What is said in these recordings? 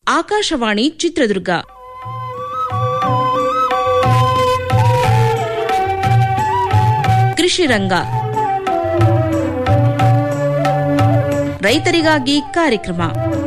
ಆಕಾಶವಾಣಿ ಚಿತ್ರದುರ್ಗ ಕೃಷಿ ರಂಗ ರೈತರಿಗಾಗಿ ಕಾರ್ಯಕ್ರಮ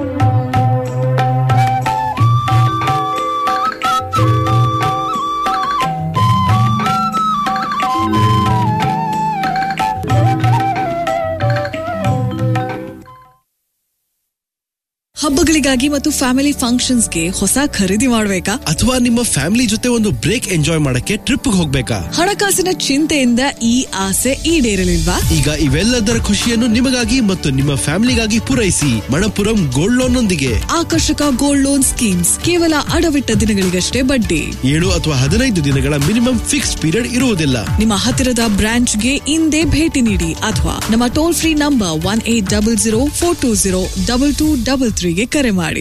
ಹಬ್ಬಗಳಿಗಾಗಿ ಮತ್ತು ಫ್ಯಾಮಿಲಿ ಫಂಕ್ಷನ್ಸ್ಗೆ ಹೊಸ ಖರೀದಿ ಮಾಡಬೇಕಾ ಅಥವಾ ನಿಮ್ಮ ಫ್ಯಾಮಿಲಿ ಜೊತೆ ಒಂದು ಬ್ರೇಕ್ ಎಂಜಾಯ್ ಮಾಡಕ್ಕೆ ಟ್ರಿಪ್ ಹೋಗ್ಬೇಕಾ ಹಣಕಾಸಿನ ಚಿಂತೆಯಿಂದ ಈ ಆಸೆ ಈಡೇರಲಿಲ್ವಾ ಈಗ ಇವೆಲ್ಲದರ ಖುಷಿಯನ್ನು ನಿಮಗಾಗಿ ಮತ್ತು ನಿಮ್ಮ ಫ್ಯಾಮಿಲಿಗಾಗಿ ಪೂರೈಸಿ ಮಣಪುರಂ ಗೋಲ್ಡ್ ಲೋನ್ ನೊಂದಿಗೆ ಆಕರ್ಷಕ ಗೋಲ್ಡ್ ಲೋನ್ ಸ್ಕೀಮ್ಸ್ ಕೇವಲ ಅಡವಿಟ್ಟ ದಿನಗಳಿಗಷ್ಟೇ ಬಡ್ಡಿ ಏಳು ಅಥವಾ ಹದಿನೈದು ದಿನಗಳ ಮಿನಿಮಮ್ ಫಿಕ್ಸ್ ಪೀರಿಯಡ್ ಇರುವುದಿಲ್ಲ ನಿಮ್ಮ ಹತ್ತಿರದ ಬ್ರಾಂಚ್ಗೆ ಇಂದೇ ಭೇಟಿ ನೀಡಿ ಅಥವಾ ನಮ್ಮ toll free number one eight double zero four two zero double two double ತ್ರೀಗೆ ಕರೆ ಮಾಡಿ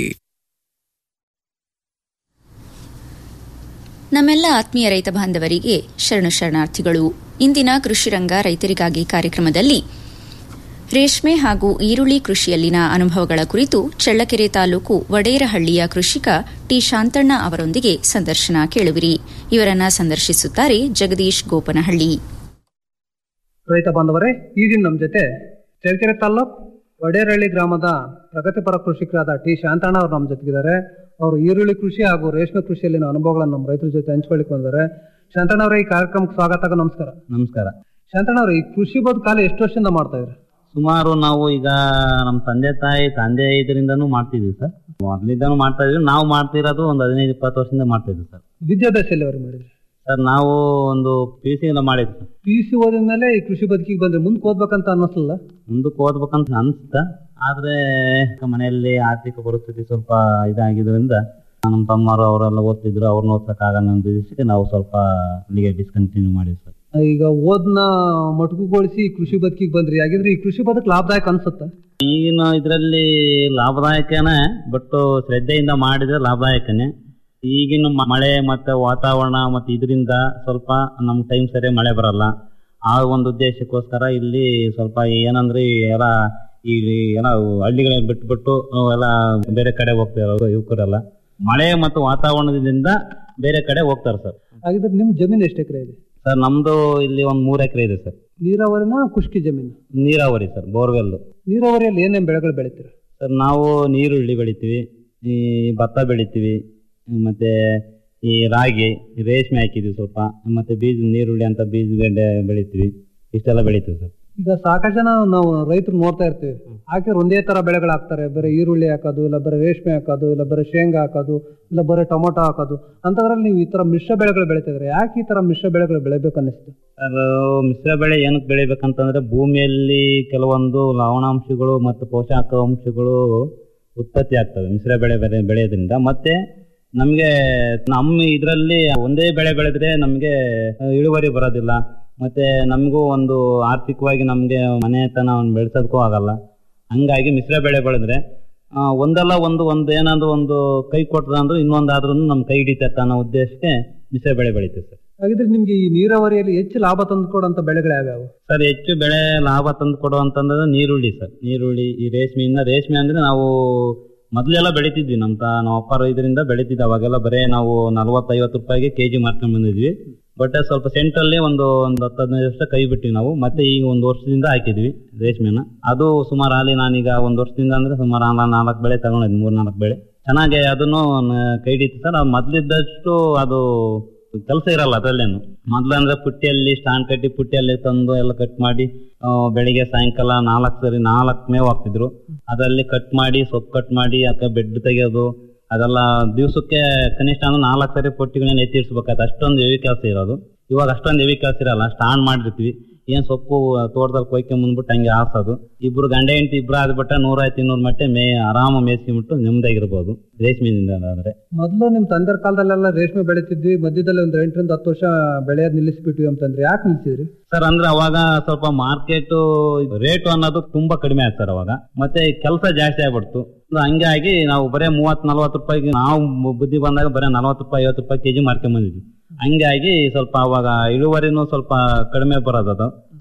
ನಮ್ಮೆಲ್ಲ ಆತ್ಮೀಯ ರೈತ ಬಾಂಧವರಿಗೆ ಶರಣು ಶರಣಾರ್ಥಿಗಳು ಇಂದಿನ ಕೃಷಿ ರಂಗ ರೈತರಿಗಾಗಿ ಕಾರ್ಯಕ್ರಮದಲ್ಲಿ ರೇಷ್ಮೆ ಹಾಗೂ ಈರುಳ್ಳಿ ಕೃಷಿಯಲ್ಲಿನ ಅನುಭವಗಳ ಕುರಿತು ಚಳ್ಳಕೆರೆ ತಾಲೂಕು ವಡೇರಹಳ್ಳಿಯ ಕೃಷಿಕ ಟಿ ಶಾಂತಣ್ಣ ಅವರೊಂದಿಗೆ ಸಂದರ್ಶನ ಕೇಳುವಿರಿ ಇವರನ್ನ ಸಂದರ್ಶಿಸುತ್ತಾರೆ ಜಗದೀಶ್ ಗೋಪನಹಳ್ಳಿ ರೈತ ಬಾಂಧವರೇ ಈ ದಿನ ನಮ್ಮ ಜೊತೆ ಚಳ್ಳಕೆರೆ ತಾಲ್ಲೂಕ್ ವಡೇರಹಳ್ಳಿ ಗ್ರಾಮದ ಪ್ರಗತಿಪರ ಕೃಷಿಕರಾದ ಟಿ ಶಾಂತಣ್ಣ ಅವರು ನಮ್ಮ ಜೊತೆಗಿದ್ದಾರೆ ಅವರು ಈರುಳ್ಳಿ ಕೃಷಿ ಹಾಗೂ ರೇಷ್ಮೆ ಕೃಷಿಯಲ್ಲಿನ ಅನುಭವಗಳನ್ನು ನಮ್ಮ ರೈತರ ಜೊತೆ ಹಂಚ್ಕೊಳ್ಳಿಕ್ ಬಂದಿದ್ದಾರೆ ಶಾಂತಣ್ಣ ಅವರೇ ಈ ಕಾರ್ಯಕ್ರಮಕ್ಕೆ ಸ್ವಾಗತ ಹಾಗೂ ನಮಸ್ಕಾರ ನಮಸ್ಕಾರ ಶಾಂತಣ್ಣ ಅವರು ಈ ಕೃಷಿ ಬದುಕಾಲ ಎಷ್ಟು ವರ್ಷದಿಂದ ಮಾಡ್ತಾ ಇದ್ರಿ ಸುಮಾರು ನಾವು ಈಗ ನಮ್ಮ ತಂದೆ ತಾಯಿ ತಂದೆ ಇದರಿಂದನೂ ಮಾಡ್ತಿದ್ವಿ ಸರ್ ಮೊದಲಿಂದನೂ ಮಾಡ್ತಾ ಇದ್ವಿ ನಾವು ಮಾಡ್ತಿರೋದು ಒಂದು ಹದಿನೈದು ಇಪ್ಪತ್ತು ವರ್ಷದಿಂದ ಮಾಡ್ತಾ ಇದ್ವಿ ಸರ್ ವಿದ್ಯಾಭ್ಯಾಸ ಎಲ್ಲಿವರೆಗೆ ಮಾಡಿದ್ರಿ ಸರ್ ನಾವು ಒಂದು ಪಿ ಸಿ ಎಲ್ಲ ಮಾಡಿದ್ವಿ ಸರ್ ಪಿ ಯು ಸಿ ಓದಿದ ಮೇಲೆ ಈ ಕೃಷಿ ಬದುಕಿಗೆ ಬಂದ್ರೆ ಮುಂದಕ್ಕೆ ಓದ್ಬೇಕಂತ ಅನ್ನಿಸ್ಲಿಲ್ಲ ಮುಂದಕ್ಕೆ ಓದ್ಬೇಕಂತ ಅನ್ಸ್ತ ಆದ್ರೆ ಮನೆಯಲ್ಲಿ ಆರ್ಥಿಕ ಪರಿಸ್ಥಿತಿ ಸ್ವಲ್ಪ ಇದಾಗಿದ್ರಿಂದ ನಮ್ಮ ತಮ್ಮರು ಅವರೆಲ್ಲ ಓದ್ತಿದ್ರು ಅವ್ರನ್ನ ಓದ್ಸಕ್ಕಾಗಲ್ಲ ಅಂತ ವಿಷಯಕ್ಕೆ ನಾವು ಸ್ವಲ್ಪ ಅಲ್ಲಿಗೆ ಡಿಸ್ಕಂಟಿನ್ಯೂ ಮಾಡಿದ್ವಿ ಸರ್ ಈಗ ಓದ್ನ ಮಟಕುಗೊಳಿಸಿ ಕೃಷಿ ಬದುಕಿಗೆ ಬಂದ್ರಿ ಹಾಗಿದ್ರೆ ಈ ಕೃಷಿ ಬದುಕು ಲಾಭದಾಯಕ ಅನ್ಸುತ್ತಾ ಈಗಿನ ಇದರಲ್ಲಿ ಲಾಭದಾಯಕನೇ ಬಟ್ ಶ್ರದ್ಧೆಯಿಂದ ಮಾಡಿದ್ರೆ ಲಾಭದಾಯಕನೇ ಈಗಿನ ಮ- ಮಳೆ ಮತ್ತೆ ವಾತಾವರಣ ಮತ್ತೆ ಇದರಿಂದ ಸ್ವಲ್ಪ ನಮ್ ಟೈಮ್ ಸರಿ ಮಳೆ ಬರಲ್ಲ ಆ ಒಂದು ಉದ್ದೇಶಕ್ಕೋಸ್ಕರ ಇಲ್ಲಿ ಸ್ವಲ್ಪ ಏನಂದ್ರೆ ಈ ಎಲ್ಲ ಈ ಎಲ್ಲ ಹಳ್ಳಿಗಳನ್ನ ಬಿಟ್ಬಿಟ್ಟು ಎಲ್ಲ ಬೇರೆ ಕಡೆ ಹೋಗ್ತಾರೆ ಯುವಕರೆಲ್ಲ ಮಳೆ ಮತ್ತು ವಾತಾವರಣದಿಂದ ಬೇರೆ ಕಡೆ ಹೋಗ್ತಾರೆ ಸರ್ ಹಾಗಿದ್ರೆ ನಿಮ್ ಜಮೀನು ಎಷ್ಟು ಎಕರೆ ಇದೆ ಸರ್ ನಮ್ದು ಇಲ್ಲಿ ಒಂದ್ ಮೂರ್ ಎಕರೆ ಇದೆ ಸರ್ ನೀರಾವರಿನ ಖುಷ್ಕಿ ಜಮೀನು ನೀರಾವರಿ ಸರ್ ಬೋರ್ವೆಲ್ ನೀರಾವರಿಯಲ್ಲಿ ಏನೇನ್ ಬೆಳೆಗಳು ಬೆಳಿತೀರ ಸರ್ ನಾವು ನೀರುಳ್ಳಿ ಬೆಳಿತೀವಿ ಈ ಭತ್ತ ಬೆಳಿತೀವಿ ಮತ್ತೆ ಈ ರಾಗಿ ರೇಷ್ಮೆ ಹಾಕಿದ್ವಿ ಸ್ವಲ್ಪ ಮತ್ತೆ ಬೀಜ ನೀರುಳ್ಳಿ ಅಂತ ಬೀಜ ಬೆಳೆ ಬೆಳಿತೀವಿ ಇಷ್ಟೆಲ್ಲ ಬೆಳಿತೀವಿ ಸರ್ ಈಗ ಸಾಕಷ್ಟು ಜನ ನಾವು ರೈತರು ನೋಡ್ತಾ ಇರ್ತೀವಿ ಹಾಕಿದ್ರೆ ಒಂದೇ ತರ ಬೆಳೆಗಳು ಹಾಕ್ತಾರೆ ಬರೀ ಈರುಳ್ಳಿ ಹಾಕೋದು ಇಲ್ಲ ಬರೀ ರೇಷ್ಮೆ ಹಾಕೋದು ಇಲ್ಲ ಬರೀ ಶೇಂಗಾ ಹಾಕೋದು ಇಲ್ಲ ಬರೀ ಟೊಮೊಟೊ ಹಾಕೋದು ಅಂತದ್ರಲ್ಲಿ ನೀವು ಈ ತರ ಮಿಶ್ರ ಬೆಳೆಗಳು ಬೆಳಿತಿದ್ರೆ ಯಾಕೆ ಈ ತರ ಮಿಶ್ರ ಬೆಳೆಗಳು ಬೆಳಿಬೇಕು ಅನ್ನಿಸ್ತು ಸರ್ ಮಿಶ್ರ ಬೆಳೆ ಏನಕ್ಕೆ ಬೆಳಿಬೇಕಂತಂದ್ರೆ ಭೂಮಿಯಲ್ಲಿ ಕೆಲವೊಂದು ಲವಣಾಂಶಗಳು ಮತ್ತು ಪೋಷಕಾಂಶಗಳು ಉತ್ಪತ್ತಿ ಆಗ್ತವೆ ಮಿಶ್ರ ಬೆಳೆ ಬೆಳೆ ಬೆಳೆಯೋದ್ರಿಂದ ಮತ್ತೆ ನಮಗೆ ನಮ್ಮ ಇದರಲ್ಲಿ ಒಂದೇ ಬೆಳೆ ಬೆಳೆದ್ರೆ ನಮಗೆ ಇಳುವರಿ ಬರೋದಿಲ್ಲ ಮತ್ತೆ ನಮಗೂ ಒಂದು ಆರ್ಥಿಕವಾಗಿ ನಮಗೆ ಮನೆತನ ಬೆಳೆಸೋದಕ್ಕೂ ಆಗಲ್ಲ ಹಂಗಾಗಿ ಮಿಶ್ರ ಬೆಳೆ ಬೆಳೆದ್ರೆ ಆ, ಒಂದಲ್ಲ ಒಂದು ಒಂದು ಏನಾದ್ರು ಒಂದು ಕೈ ಕೊಟ್ಟದ ಅಂದ್ರೆ ಇನ್ನೊಂದಾದ್ರೂ ನಮ್ ಕೈ ಹಿಡಿತೈತೆ ಅನ್ನೋ ಉದ್ದೇಶಕ್ಕೆ ಮಿಶ್ರ ಬೆಳೆ ಬೆಳಿತೀವಿ ಸರ್ ಹಾಗಿದ್ರೆ ನಿಮ್ಗೆ ಈ ನೀರಾವರಿಯಲ್ಲಿ ಹೆಚ್ಚು ಲಾಭ ತಂದು ಕೊಡುವಂತ ಬೆಳೆಗಳು ಯಾವ್ಯಾವು ಸರ್ ಹೆಚ್ಚು ಬೆಳೆ ಲಾಭ ತಂದು ಕೊಡುವಂತಂದ್ರೆ ನೀರುಳ್ಳಿ ಸರ್ ನೀರುಳ್ಳಿ ಈ ರೇಷ್ಮೆಯಿಂದ ರೇಷ್ಮೆ ಅಂದ್ರೆ ನಾವು ಮೊದಲೆಲ್ಲ ಬೆಳಿತಿದ್ವಿ ನಮ್ಮ ತ ನಮ್ಮ ಅಪ್ಪ ಇದರಿಂದ ಬೆಳಿತಿದ್ವಿ ಅವಾಗೆಲ್ಲ ಬರೇ ನಾವು ನಲ್ವತ್ತೈವತ್ತು ರೂಪಾಯಿಗೆ ಕೆಜಿ ಮಾರ್ಕೊಂಡ್ ಬಂದಿದ್ವಿ ಬಟ್ ಸ್ವಲ್ಪ ಸೆಂಟ್ರಲ್ಲಿ ಒಂದು ಒಂದು ಹತ್ತು ಹದಿನೈದು ವರ್ಷ ಕೈ ಬಿಟ್ಟಿವಿ ನಾವು ಮತ್ತೆ ಈಗ ಒಂದು ವರ್ಷದಿಂದ ಹಾಕಿದ್ವಿ ರೇಷ್ಮೆನ ಅದು ಸುಮಾರು ಅಲ್ಲಿ ನಾನೀಗ ಒಂದು ವರ್ಷದಿಂದ ಅಂದ್ರೆ ಸುಮಾರು ನಾಲ್ಕು ನಾಲ್ಕು ಬೆಳೆ ತಗೊಂಡಿದ್ವಿ ಮೂರ್ ನಾಲ್ಕು ಬೆಳೆ ಚೆನ್ನಾಗಿ ಅದನ್ನು ನ- ಕೈ ಹಿಡಿತು ಸರ್ ಅದು ಮೊದ್ಲಿದ್ದಷ್ಟು ಅದು ಕೆಲಸ ಇರಲ್ಲ ಅದರಲ್ಲೇನು ಮೊದ್ಲು ಅಂದ್ರೆ ಪುಟ್ಟಿಯಲ್ಲಿ ಸ್ಟಾಂಡ್ ಕಟ್ಟಿ ಪುಟ್ಟಿಯಲ್ಲಿ ತಂದು ಎಲ್ಲ ಕಟ್ ಮಾಡಿ ಆ, ಬೆಳಿಗ್ಗೆ ಸಾಯಂಕಾಲ ನಾಲ್ಕು ಸರಿ ನಾಲ್ಕು ಮೇವು ಹಾಕ್ತಿದ್ರು ಅದರಲ್ಲಿ ಕಟ್ ಮಾಡಿ ಸೊಪ್ಪು ಕಟ್ ಮಾಡಿ ಅದಕ್ಕೆ ಬೆಡ್ ತೆಗೆಯೋದು ಅದೆಲ್ಲ ದಿವಸಕ್ಕೆ ಕನಿಷ್ಠ ಅಂದ್ರೆ ನಾಲ್ಕು ಸರಿ ಪೊಟ್ಟಿಗಳನ್ನ ಎತ್ತಿಡ್ಸ್ಬೇಕಾಯ್ತು ಅಷ್ಟೊಂದು ಹೆವಿ ಕೆಲಸ ಇರೋದು ಇವಾಗ ಅಷ್ಟೊಂದು ಹೆವಿ ಕೆಲಸ ಇರಲ್ಲ ಸ್ಟಾಂಡ್ ಮಾಡಿರ್ತೀವಿ ಏನ್ ಸೊಪ್ಪು ತೋಟದಲ್ಲಿ ಕೊಯ್ಕೊಂಡ್ ಬಂದ್ಬಿಟ್ಟು ಹಂಗೆ ಹಾಸೋದು ಇಬ್ರು ಗಂಡ ಹೆಂಡತಿ ಇಬ್ರು ಆದ್ಬಿಟ್ಟ ನೂರಾಯ್ತು ಇನ್ನೂರು ಮಟ್ಟೆ ಮೇ ಆರಾಮ ಮೇಯಿಸ್ಕೊಂಡ್ಬಿಟ್ಟು ನೆಮ್ಮದಿಯಾಗಿರ್ಬೋದು ರೇಷ್ಮೆಯಿಂದ ಆದ್ರೆ ಮೊದಲು ನಿಮ್ ತಂದೆ ಕಾಲದಲ್ಲೆಲ್ಲ ರೇಷ್ಮೆ ಬೆಳಿತಿದ್ವಿ ಮಧ್ಯದಲ್ಲಿ ಒಂದು ಎಂಟರಿಂದ ಹತ್ತು ವರ್ಷ ಬೆಳೆಯೋದ್ ನಿಲ್ಲಿಸ್ಬಿಟ್ವಿ ಅಂತಂದ್ರೆ ಯಾಕೆ ನಿಲ್ಸಿದ್ರಿ ಸರ್ ಅಂದ್ರೆ ಅವಾಗ ಸ್ವಲ್ಪ ಮಾರ್ಕೆಟ್ ರೇಟ್ ಅನ್ನೋದು ತುಂಬಾ ಕಡಿಮೆ ಆಯ್ತು ಸರ್ ಅವಾಗ ಮತ್ತೆ ಕೆಲಸ ಜಾಸ್ತಿ ಆಗ್ಬಿಡ್ತು ಹಂಗಾಗಿ ನಾವು ಬರೇ ಮೂವತ್ ನಲ್ವತ್ತು ರೂಪಾಯಿಗೆ ನಾವು ಬುದ್ಧಿ ಬಂದಾಗ ಬರೇ ನಲ್ವತ್ತು ರೂಪಾಯಿ ಐವತ್ತು ರೂಪಾಯಿ ಕೆಜಿ ಮಾರ್ಕೊಂಡ್ ಬಂದಿದ್ವಿ ಹಂಗಾಗಿ ಸ್ವಲ್ಪ ಅವಾಗ ಇಳುವರಿನೂ ಸ್ವಲ್ಪ ಕಡಿಮೆ ಬರೋದು ಅದು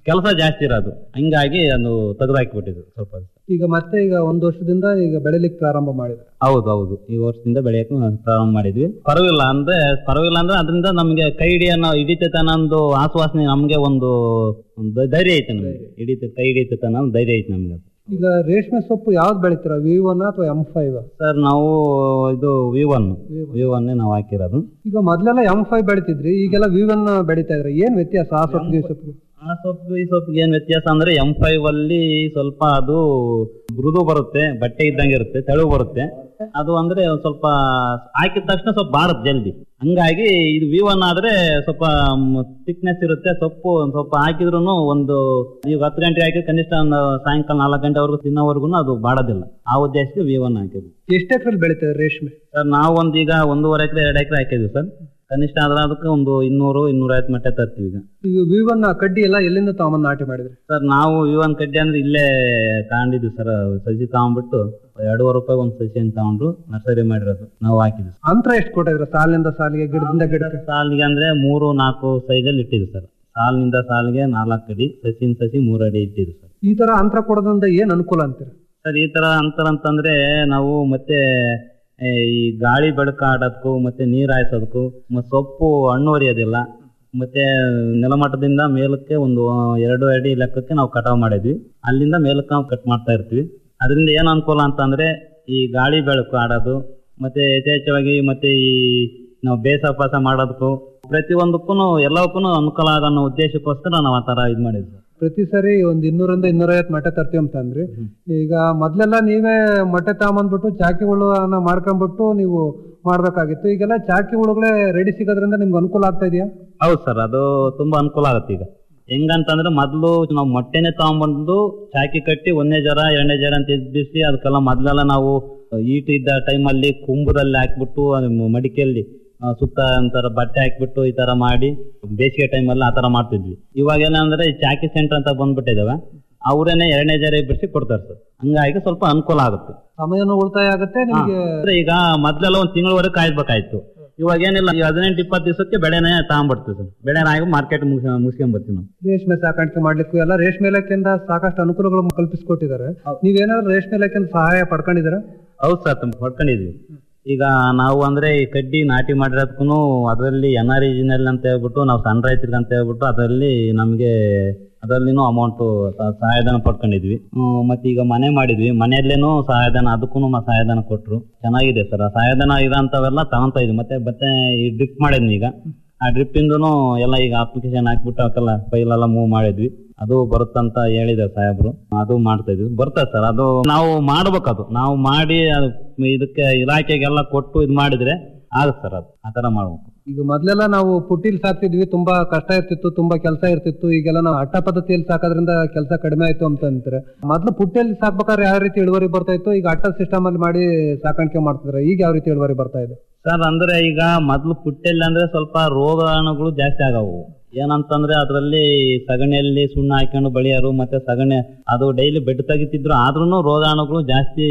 ಕೆಲಸ ಜಾಸ್ತಿ ಇರೋದು ಹಂಗಾಗಿ ಅದು ತೆಗೆದಾಕಿಬಿಟ್ಟಿದ್ರು ಸ್ವಲ್ಪ ದಿವಸ. ಈಗ ಮತ್ತೆ ಈಗ ಒಂದು ವರ್ಷದಿಂದ ಈಗ ಬೆಳಿಲಿಕ್ಕೆ ಪ್ರಾರಂಭ ಮಾಡಿದ್ರೆ ಹೌದು ಹೌದು ಈ ವರ್ಷದಿಂದ ಬೆಳೆಯಕ್ಕೆ ಪ್ರಾರಂಭ ಮಾಡಿದ್ವಿ ಪರವಾಗಿಲ್ಲ ಅಂದ್ರೆ ಪರವಾಗಿಲ್ಲ ಅಂದ್ರೆ ಅದರಿಂದ ನಮ್ಗೆ ಕೈ ಹಿಡಿಯೋ ಹಿಡಿತೈತೆ ಅನ್ನೋ ಆಶ್ವಾಸನೆ ನಮ್ಗೆ ಒಂದು ಒಂದು ಧೈರ್ಯ ಐತೆ ನಮ್ಗೆ ಹಿಡಿತ ಕೈ ಹಿಡಿತೈತೆ ಅನ್ನೋ ಒಂದು ಧೈರ್ಯ ಐತೆ ನಮ್ಗೆ ಅದು ಈಗ ರೇಷ್ಮೆ ಸೊಪ್ಪು ಯಾವ್ದು ಬೆಳಿತೀರಾ ವಿ ಒನ್ ಅಥವಾ ಎಂ ಫೈವ್ ಸರ್ ನಾವು ಇದು ವಿ ಒನ್ ವಿ ಒನ್ ನಾವು ಹಾಕಿರೋದು ಈಗ ಮೊದ್ಲೆಲ್ಲ ಎಂ ಫೈವ್ ಬೆಳಿತಿದ್ರಿ ಈಗೆಲ್ಲ ವಿ ಒನ್ ಬೆಳಿತಾ ಇದ್ರೆ ಏನ್ ವ್ಯತ್ಯಾಸ ಆ ಸೊಪ್ಪು ಈ ಸೊಪ್ಪು ಆ ಸೊಪ್ಪು ಈ ಸೊಪ್ಪಿಗೆ ಏನ್ ವ್ಯತ್ಯಾಸ ಅಂದ್ರೆ ಎಂ ಫೈವ್ ಅಲ್ಲಿ ಸ್ವಲ್ಪ ಅದು ಮೃದು ಬರುತ್ತೆ ಬಟ್ಟೆ ಇದ್ದಂಗೆ ಇರುತ್ತೆ ತೆಳು ಬರುತ್ತೆ ಅದು ಅಂದ್ರೆ ಒಂದ್ ಸ್ವಲ್ಪ ಹಾಕಿದ ತಕ್ಷಣ ಸ್ವಲ್ಪ ಬಾರುತ್ತೆ ಜಲ್ದಿ ಹಂಗಾಗಿ ಇದು ವಿ ಒನ್ ಆದ್ರೆ ಸ್ವಲ್ಪ ಥಿಕ್ನೆಸ್ ಇರುತ್ತೆ ಸೊಪ್ಪು ಒಂದ್ ಸ್ವಲ್ಪ ಹಾಕಿದ್ರು ಒಂದು ಈಗ ಹತ್ತು ಗಂಟೆ ಹಾಕಿ ಕನಿಷ್ಠ ಒಂದು ಸಾಯಂಕಾಲ ನಾಲ್ಕು ಗಂಟೆವರೆಗೂ ತಿನ್ನೋವರೆಗೂ ಅದು ಬಾಡೋದಿಲ್ಲ ಆ ಉದ್ದೇಶಕ್ಕೆ ವಿ ಒನ್ ಹಾಕಿದ್ವಿ ಎಷ್ಟು ಎಕರೆ ಬೆಳಿತಾರೆ ರೇಷ್ಮೆ ಸರ್ ನಾವು ಒಂದು ಈಗ ಒಂದೂವರೆ ಎಕರೆ ಎರಡು ಎಕರೆ ಹಾಕಿದ್ವಿ ಸರ್ ಕನಿಷ್ಠ ಆದ್ರೆ ಅದಕ್ಕೆ ಒಂದು ಇನ್ನೂರು ಇನ್ನೂರೈವತ್ತು ಮಟ್ಟ ತರ್ತೀವಿ ಈಗ ಈಗ ವಿ ಒನ್ ಕಡ್ಡಿ ಎಲ್ಲ ಎಲ್ಲಿಂದ ತಗೊಂಬಂದು ನಾಟಿ ಮಾಡಿದ್ರಿ ಸರ್ ನಾವು ಇವನ್ ಕಡ್ಡಿ ಅಂದ್ರೆ ಇಲ್ಲೇ ತಗೊಂಡಿದ್ವಿ ಸರ್ ಸಸಿ ತಗೊಂಡ್ಬಿಟ್ಟು ಎರಡೂವರೆ ರೂಪಾಯಿ ಒಂದು ಸಸಿ ಅಂತ ತಗೊಂಡ್ರು ನರ್ಸರಿ ಮಾಡಿರೋದು ನಾವು ಹಾಕಿದ್ವಿ ಅಂತರ ಎಷ್ಟು ಕೊಟ್ಟಿದ್ರ ಸಾಲಿನಿಂದ ಸಾಲಿಗೆ ಗಿಡದಿಂದ ಗಿಡಕ್ಕೆ ಸಾಲಿಗೆ ಅಂದ್ರೆ ಮೂರು ನಾಲ್ಕು ಸೈಜಲ್ಲಿ ಇಟ್ಟಿದ್ವಿ ಸರ್ ಸಾಲಿನಿಂದ ಸಾಲಿಗೆ ನಾಲ್ಕು ಅಡಿ ಸಸಿನ ಸಸಿ ಮೂರು ಅಡಿ ಇಟ್ಟಿದ್ವಿ ಸರ್ ಈ ತರ ಅಂತರ ಕೊಡೋದ್ರಿಂದ ಏನ್ ಅನುಕೂಲ ಅಂತೀರ ಸರ್ ಈ ತರ ಅಂತರ ಅಂತಂದ್ರೆ ನಾವು ಮತ್ತೆ ಏ, ಈ ಗಾಳಿ ಬೆಳಕು ಆಡೋದಕ್ಕೂ ಮತ್ತೆ ನೀರ್ ಹಾಯಿಸೋದಕ್ಕೂ ಮತ್ತೆ ಸೊಪ್ಪು ಹಣ್ಣು ಹರಿಯೋದಿಲ್ಲ ಮತ್ತೆ ನೆಲಮಟ್ಟದಿಂದ ಮೇಲಕ್ಕೆ ಒಂದು ಎರಡು ಅಡಿ ಲೆಕ್ಕಕ್ಕೆ ನಾವು ಕಟಾವ್ ಮಾಡಿದ್ವಿ ಅಲ್ಲಿಂದ ಮೇಲಕ್ಕೆ ನಾವು ಕಟ್ ಮಾಡ್ತಾ ಇರ್ತೀವಿ ಅದರಿಂದ ಏನ್ ಅನುಕೂಲ ಅಂತಂದ್ರೆ ಈ ಗಾಳಿ ಬೆಳಕು ಆಡೋದು ಮತ್ತೆ ಯಥೇಚ್ಛವಾಗಿ ಮತ್ತೆ ಈ ನಾವು ಬೇಸ ಪಾಸ ಮಾಡೋದಕ್ಕೂ ಪ್ರತಿಯೊಂದಕ್ಕೂ ಎಲ್ಲವಕ್ಕೂ ಅನುಕೂಲ ಆಗೋ ಅನ್ನೋ ಉದ್ದೇಶಕ್ಕೋಸ್ಕರ ನಾವು ಆ ತರ ಇದು ಮಾಡಿದ್ವಿ ಸರ್. ಪ್ರತಿ ಸರಿ ಒಂದ್ ಇನ್ನೂರಿಂದ ಇನ್ನೂರೈವತ್ತು ಮೊಟ್ಟೆ ತರ್ತೀವಿ ಅಂತ ಅಂದ್ರಿ ಈಗ ಮೊದ್ಲೆಲ್ಲ ನೀವೇ ಮೊಟ್ಟೆ ತಗೊಂಬಂದ್ಬಿಟ್ಟು ಚಾಕಿ ಹುಳುವನ್ನ ಮಾರ್ಕೊಂಡ್ಬಿಟ್ಟು ನೀವು ಮಾಡ್ಬೇಕಾಗಿತ್ತು ಈಗೆಲ್ಲ ಚಾಕಿ ಹುಳುಗಳೇ ರೆಡಿ ಸಿಗೋದ್ರಿಂದ ನಿಮ್ಗೆ ಅನುಕೂಲ ಆಗ್ತಾ ಇದೆಯಾ ಹೌದು ಸರ್ ಅದು ತುಂಬಾ ಅನುಕೂಲ ಆಗುತ್ತೆ ಈಗ ಹೆಂಗಂತಂದ್ರೆ ಮೊದಲು ನಾವು ಮೊಟ್ಟೆನೆ ತಗೊಂಡ್ಬಂದು ಚಾಕಿ ಕಟ್ಟಿ ಒಂದನೇ ಜರ ಎರಡನೇ ಜರ ಅಂತ ಎಬ್ಬಿಸಿ ಅದಕ್ಕೆಲ್ಲ ಮೊದ್ಲೆಲ್ಲ ನಾವು ಈಟ್ ಇದ್ದ ಟೈಮಲ್ಲಿ ಕುಂಬದಲ್ಲಿ ಹಾಕ್ಬಿಟ್ಟು ಅದು ಮ- ಮಡಿಕೆಯಲ್ಲಿ ಆ, ಸುತ್ತ ಒಂಥರ ಬಟ್ಟೆ ಹಾಕ್ಬಿಟ್ಟು ಈ ತರ ಮಾಡಿ ಬೇಸಿಗೆ ಟೈಮಲ್ಲಿ ಆ ತರ ಮಾಡ್ತಿದ್ವಿ ಇವಾಗೆಲ್ಲ ಅಂದ್ರೆ ಈ ಚಾಕಿ ಸೆಂಟರ್ ಅಂತ ಬಂದ್ಬಿಟ್ಟಿದಾವೆ ಅವರೇನೆ ಎರಡನೇ ಜರ ಎಬ್ಬಿಸಿ ಕೊಡ್ತಾರೆ ಸರ್ ಹಂಗಾಗಿ ಸ್ವಲ್ಪ ಅನುಕೂಲ ಆಗುತ್ತೆ ಸಮಯನೂ ಉಳಿತಾಯ ಆಗುತ್ತೆ ನಿಮ್ಗೆ ಅಂದ್ರೆ ಈಗ ಮೊದ್ಲೆಲ್ಲ ಒಂದ್ ತಿಂಗಳವರೆಗೆ ಕಾಯ್ಬೇಕಾಯ್ತು ಇವಾಗ ಏನಿಲ್ಲ ಈ ಹದಿನೆಂಟು ಇಪ್ಪತ್ತು ದಿವಸಕ್ಕೆ ಬೆಳೆನೇ ತಗೊಂಡ್ಬಿಡ್ತೀವಿ ಸರ್ ಬೆಳೆನ ಆಗಿ ಮಾರ್ಕೆಟ್ ಮುಗಿಸ್ಕೊಂಡ್ ಬರ್ತೀವಿ ನಾವು ರೇಷ್ಮೆ ಸಾಕಾಣಿಕೆ ಮಾಡ್ಲಿಕ್ಕೂ ಎಲ್ಲ ರೇಷ್ಮೆ ಇಲಾಖೆಯಿಂದ ಸಾಕಷ್ಟು ಅನುಕೂಲಗಳು ಕಲ್ಪಿಸಿಕೊಟ್ಟಿದ್ದಾರೆ ನೀವೇನಾದ್ರು ರೇಷ್ಮೆ ಇಲಾಖೆಯಿಂದ ಸಹಾಯ ಪಡ್ಕೊಂಡಿದ್ದೀರಾ ಹೌದು ಸರ್ ತುಂಬ ಪಡ್ಕೊಂಡಿದ್ವಿ ಈಗ ನಾವು ಅಂದ್ರೆ ಈ ಕಡ್ಡಿ ನಾಟಿ ಮಾಡಿರೋದಕ್ಕೂ ಅದರಲ್ಲಿ ಎನ್ ಆರ್ ಇಜಿನಲ್ಲಿ ಅಂತ ಹೇಳ್ಬಿಟ್ಟು ನಾವು ಸಣ್ಣ ರೈತರಿಗೆ ಅಂತ ಹೇಳ್ಬಿಟ್ಟು ಅದರಲ್ಲಿ ನಮಗೆ ಅದರಲ್ಲಿನೂ ಅಮೌಂಟ್ ಸಹಾಯಧನ ಪಡ್ಕೊಂಡಿದ್ವಿ ಹ್ಮ್, ಮತ್ತೆ ಈಗ ಮನೆ ಮಾಡಿದ್ವಿ ಮನೆಯಲ್ಲೇನೂ ಸಹಾಯಧನ ಅದಕ್ಕೂ ಸಹಾಯಧನ ಕೊಟ್ರು ಚೆನ್ನಾಗಿದೆ ಸರ್ ಆ ಸಹಾಯಧನ ಇರೋಂಥವೆಲ್ಲ ತಗೊಂತ ಇದ್ವಿ ಮತ್ತೆ ಮತ್ತೆ ಈ ಡ್ರಿಪ್ ಮಾಡಿದ್ವಿ ಈಗ ಆ ಡ್ರಿಪ್ ಇಂದನು ಎಲ್ಲ ಈಗ ಅಪ್ಲಿಕೇಶನ್ ಹಾಕ್ಬಿಟ್ಟು ಅವಕ್ಕೆಲ್ಲ ಫೈಲ್ ಎಲ್ಲ ಮೂವ್ ಮಾಡಿದ್ವಿ ಅದು ಬರುತ್ತಂತ ಹೇಳಿದೆ ಸಾಹೇಬ್ರು ಅದು ಮಾಡ್ತಾ ಇದ್ವಿ ಬರ್ತದೆ ಸರ್ ಅದು ನಾವು ಮಾಡ್ಬೇಕು ಅದು ನಾವು ಮಾಡಿ ಅದು ಇದಕ್ಕೆ ಇಲಾಖೆಗೆಲ್ಲ ಕೊಟ್ಟು ಇದು ಮಾಡಿದ್ರೆ ಆಗುತ್ತೆ ಸರ್ ಅದು ಆ ತರ ಮಾಡ್ಬೇಕು ಈಗ ಮೊದ್ಲೆಲ್ಲ ನಾವು ಪುಟ್ಟಿಲ್ ಸಾಕ್ತಿದ್ವಿ ತುಂಬಾ ಕಷ್ಟ ಇರ್ತಿತ್ತು ತುಂಬಾ ಕೆಲಸ ಇರ್ತಿತ್ತು ಈಗೆಲ್ಲ ನಾವು ಅಟ್ಟ ಪದ್ಧತಿಯಲ್ಲಿ ಸಾಕೋದ್ರಿಂದ ಕೆಲಸ ಕಡಿಮೆ ಆಯ್ತು ಅಂತ ಅಂತಾರೆ ಮೊದ್ಲು ಪುಟ್ಟಿಯಲ್ಲಿ ಸಾಕ್ಬೇಕಾದ್ರೆ ಯಾವ ರೀತಿ ಇಳುವರಿ ಬರ್ತಾ ಇತ್ತು ಈಗ ಅಟ್ಟ ಸಿಸ್ಟಮ್ ಅಲ್ಲಿ ಮಾಡಿ ಸಾಕಾಣಿಕೆ ಮಾಡ್ತಿದ್ರೆ ಈಗ ಯಾವ ರೀತಿ ಇಳುವರಿ ಬರ್ತಾ ಇದೆ ಸರ್ ಅಂದ್ರೆ ಈಗ ಮೊದ್ಲು ಪುಟ್ಟೆಲ್ಲಿ ಅಂದ್ರೆ ಸ್ವಲ್ಪ ರೋಗಾಣುಗಳು ಜಾಸ್ತಿ ಆಗವು ಏನಂತಂದ್ರೆ ಅದರಲ್ಲಿ ಸಗಣಿಯಲ್ಲಿ ಸುಣ್ಣ ಹಾಕೊಂಡು ಬಳಿಯೋರು ಮತ್ತೆ ಸಗಣಿ ಅದು ಡೈಲಿ ಬೆಡ್ ತೆಗಿತಿದ್ರು ಆದ್ರೂ ರೋಗಾಣುಗಳು ಜಾಸ್ತಿ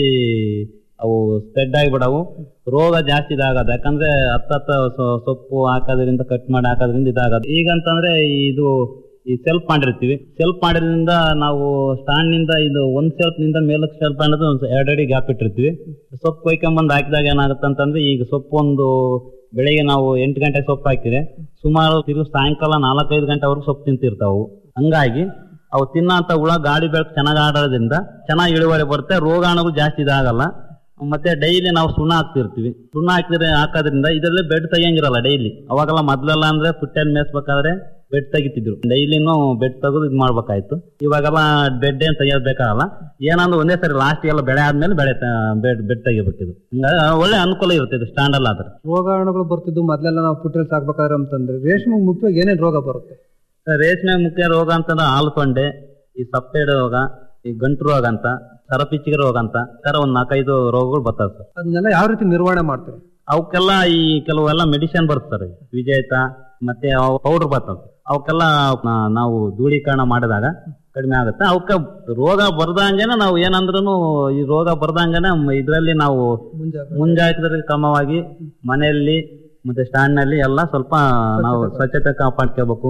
ಅವು ಸ್ಪ್ರೆಡ್ ಆಗಿಬಿಡವು ರೋಗ ಜಾಸ್ತಿ ಇದಾಗದು ಯಾಕಂದ್ರೆ ಹತ್ತತ್ತ ಸೊ- ಸೊಪ್ಪು ಹಾಕೋದ್ರಿಂದ ಕಟ್ ಮಾಡಿ ಹಾಕೋದ್ರಿಂದ ಇದಾಗದು ಈಗಂತಂದ್ರೆ ಇದು ಈ ಸೆಲ್ಫ್ ಮಾಡಿರ್ತೀವಿ ಸೆಲ್ಫ್ ಮಾಡಿದ್ರಿಂದ ನಾವು ಸ್ಟ್ಯಾಂಡ್ ನಿಂದ ಇದು ಒಂದ್ ಸೆಲ್ಫ್ ನಿಂದ ಮೇಲಕ್ಕೆ ಸೆಲ್ಫ್ ಅನ್ನೋದು ಒಂದು ಎರಡು ಅಡಿ ಗ್ಯಾಪ್ ಇಟ್ಟಿರ್ತೀವಿ ಸೊಪ್ಪು ಕೊಯ್ಕೊಂಬಂದು ಹಾಕಿದಾಗ ಏನಾಗುತ್ತೆ ಅಂತಂದ್ರೆ ಈಗ ಸೊಪ್ಪು ಒಂದು ಬೆಳಿಗ್ಗೆ ನಾವು ಎಂಟು ಗಂಟೆ ಸೊಪ್ಪು ಹಾಕಿದ್ರೆ ಸುಮಾರು ತಿರುಗಿ ಸಾಯಂಕಾಲ ನಾಲ್ಕೈದು ಗಂಟೆವರೆಗೂ ಸೊಪ್ಪು ತಿಂತಿರ್ತಾವು ಹಂಗಾಗಿ ಅವು ತಿನ್ನಂತ ಹುಳ ಗಾಳಿ ಬೆಳಕು ಚೆನ್ನಾಗಿ ಆಡೋದ್ರಿಂದ ಚೆನ್ನಾಗಿ ಇಳುವರಿ ಬರುತ್ತೆ ರೋಗಾಣುಗಳು ಜಾಸ್ತಿ ಇದಾಗಲ್ಲ ಮತ್ತೆ ಡೈಲಿ ನಾವು ಸುಣ್ಣ ಹಾಕ್ತಿರ್ತೀವಿ ಸುಣ್ಣ ಹಾಕಿದ್ರೆ ಹಾಕೋದ್ರಿಂದ ಇದರಲ್ಲಿ ಬೆಡ್ ತೆಗಿಯಂಗಿರಲ್ಲ ಡೈಲಿ ಅವಾಗೆಲ್ಲ ಮೊದ್ಲೆಲ್ಲ ಅಂದ್ರೆ ಪುಟ್ಟೆಲ್ ಮೇಯಿಸ್ಬೇಕಾದ್ರೆ ಬೆಡ್ ತೆಗಿತಿದ್ರು ಡೈಲಿನೂ ಬೆಡ್ ತೆಗೆದು ಇದು ಮಾಡ್ಬೇಕಾಯ್ತು ಇವಾಗೆಲ್ಲ ಬೆಡ್ ಏನ್ ತೆಗಿಯೋದ್ ಬೇಕಾಗಲ್ಲ ಏನಂದ್ರೆ ಒಂದೇ ಸರಿ ಲಾಸ್ಟ್ ಎಲ್ಲ ಬೆಳೆ ಆದ್ಮೇಲೆ ಬೆಳೆ ಬೆಡ್ ಬೆಡ್ ತೆಗಿಬೇಕಿದು ಹಿಂಗಾಗಿ ಒಳ್ಳೆ ಅನುಕೂಲ ಇರುತ್ತೆ ಇದು ಸ್ಟ್ಯಾಂಡ್ ಅಲ್ಲ ಆದ್ರೆ ರೋಗಾಣುಗಳು ಬರ್ತಿದ್ದು ಮೊದ್ಲೆಲ್ಲ ನಾವು ಪುಟ್ಟಿಲ್ ಸಾಕ್ಬೇಕಾದ್ರೆ ಅಂತಂದ್ರೆ ರೇಷ್ಮೆ ಮುಖ್ಯವಾಗಿ ಏನೇನ್ ರೋಗ ಬರುತ್ತೆ ರೇಷ್ಮೆ ಮುಖ್ಯ ರೋಗ ಅಂತಂದ್ರೆ ಹಾಲು ತೊಂಡೆ ಈ ಸಪ್ಪೆಡ್ ರೋಗ ಈ ಗಂಟು ರೋಗ ಅಂತ ಸರಪಿಚ್ಚಿಗೆ ರೋಗ ಅಂತ ಈ ತರ ಒಂದ್ ನಾಲ್ಕೈದು ರೋಗಗಳು ಬರ್ತವೆ ಸರ್ ಅದನ್ನೆಲ್ಲ ಯಾವ ರೀತಿ ನಿರ್ವಹಣೆ ಮಾಡ್ತಾರೆ ಅವಕ್ಕೆಲ್ಲ ಈ ಕೆಲವೆಲ್ಲ ಮೆಡಿಸಿನ್ ಬರುತ್ತೆ ವಿಜೇತ ಮತ್ತೆ ಪೌಡರ್ ಬರ್ತವೆ ಅವಕ್ಕೆಲ್ಲ ನಾ- ನಾವು ಧೂಳೀಕರಣ ಮಾಡಿದಾಗ ಕಡಿಮೆ ಆಗುತ್ತೆ ಅವಕ್ಕೆ ರೋಗ ಬರ್ದಂಗೆನೆ ನಾವು ಏನಂದ್ರೂ ಈ ರೋಗ ಬರ್ದಂಗೆನೆ ಇದರಲ್ಲಿ ನಾವು ಮುಂಜಾಗ್ರತೆ ಮುಂಜಾಗ್ರತೆ ಕ್ರಮವಾಗಿ ಮನೆಯಲ್ಲಿ ಮತ್ತೆ ಸ್ಟ್ಯಾಂಡ್ ನಲ್ಲಿ ಎಲ್ಲ ಸ್ವಲ್ಪ ನಾವು ಸ್ವಚ್ಛತೆ ಕಾಪಾಡ್ಕೋಬೇಕು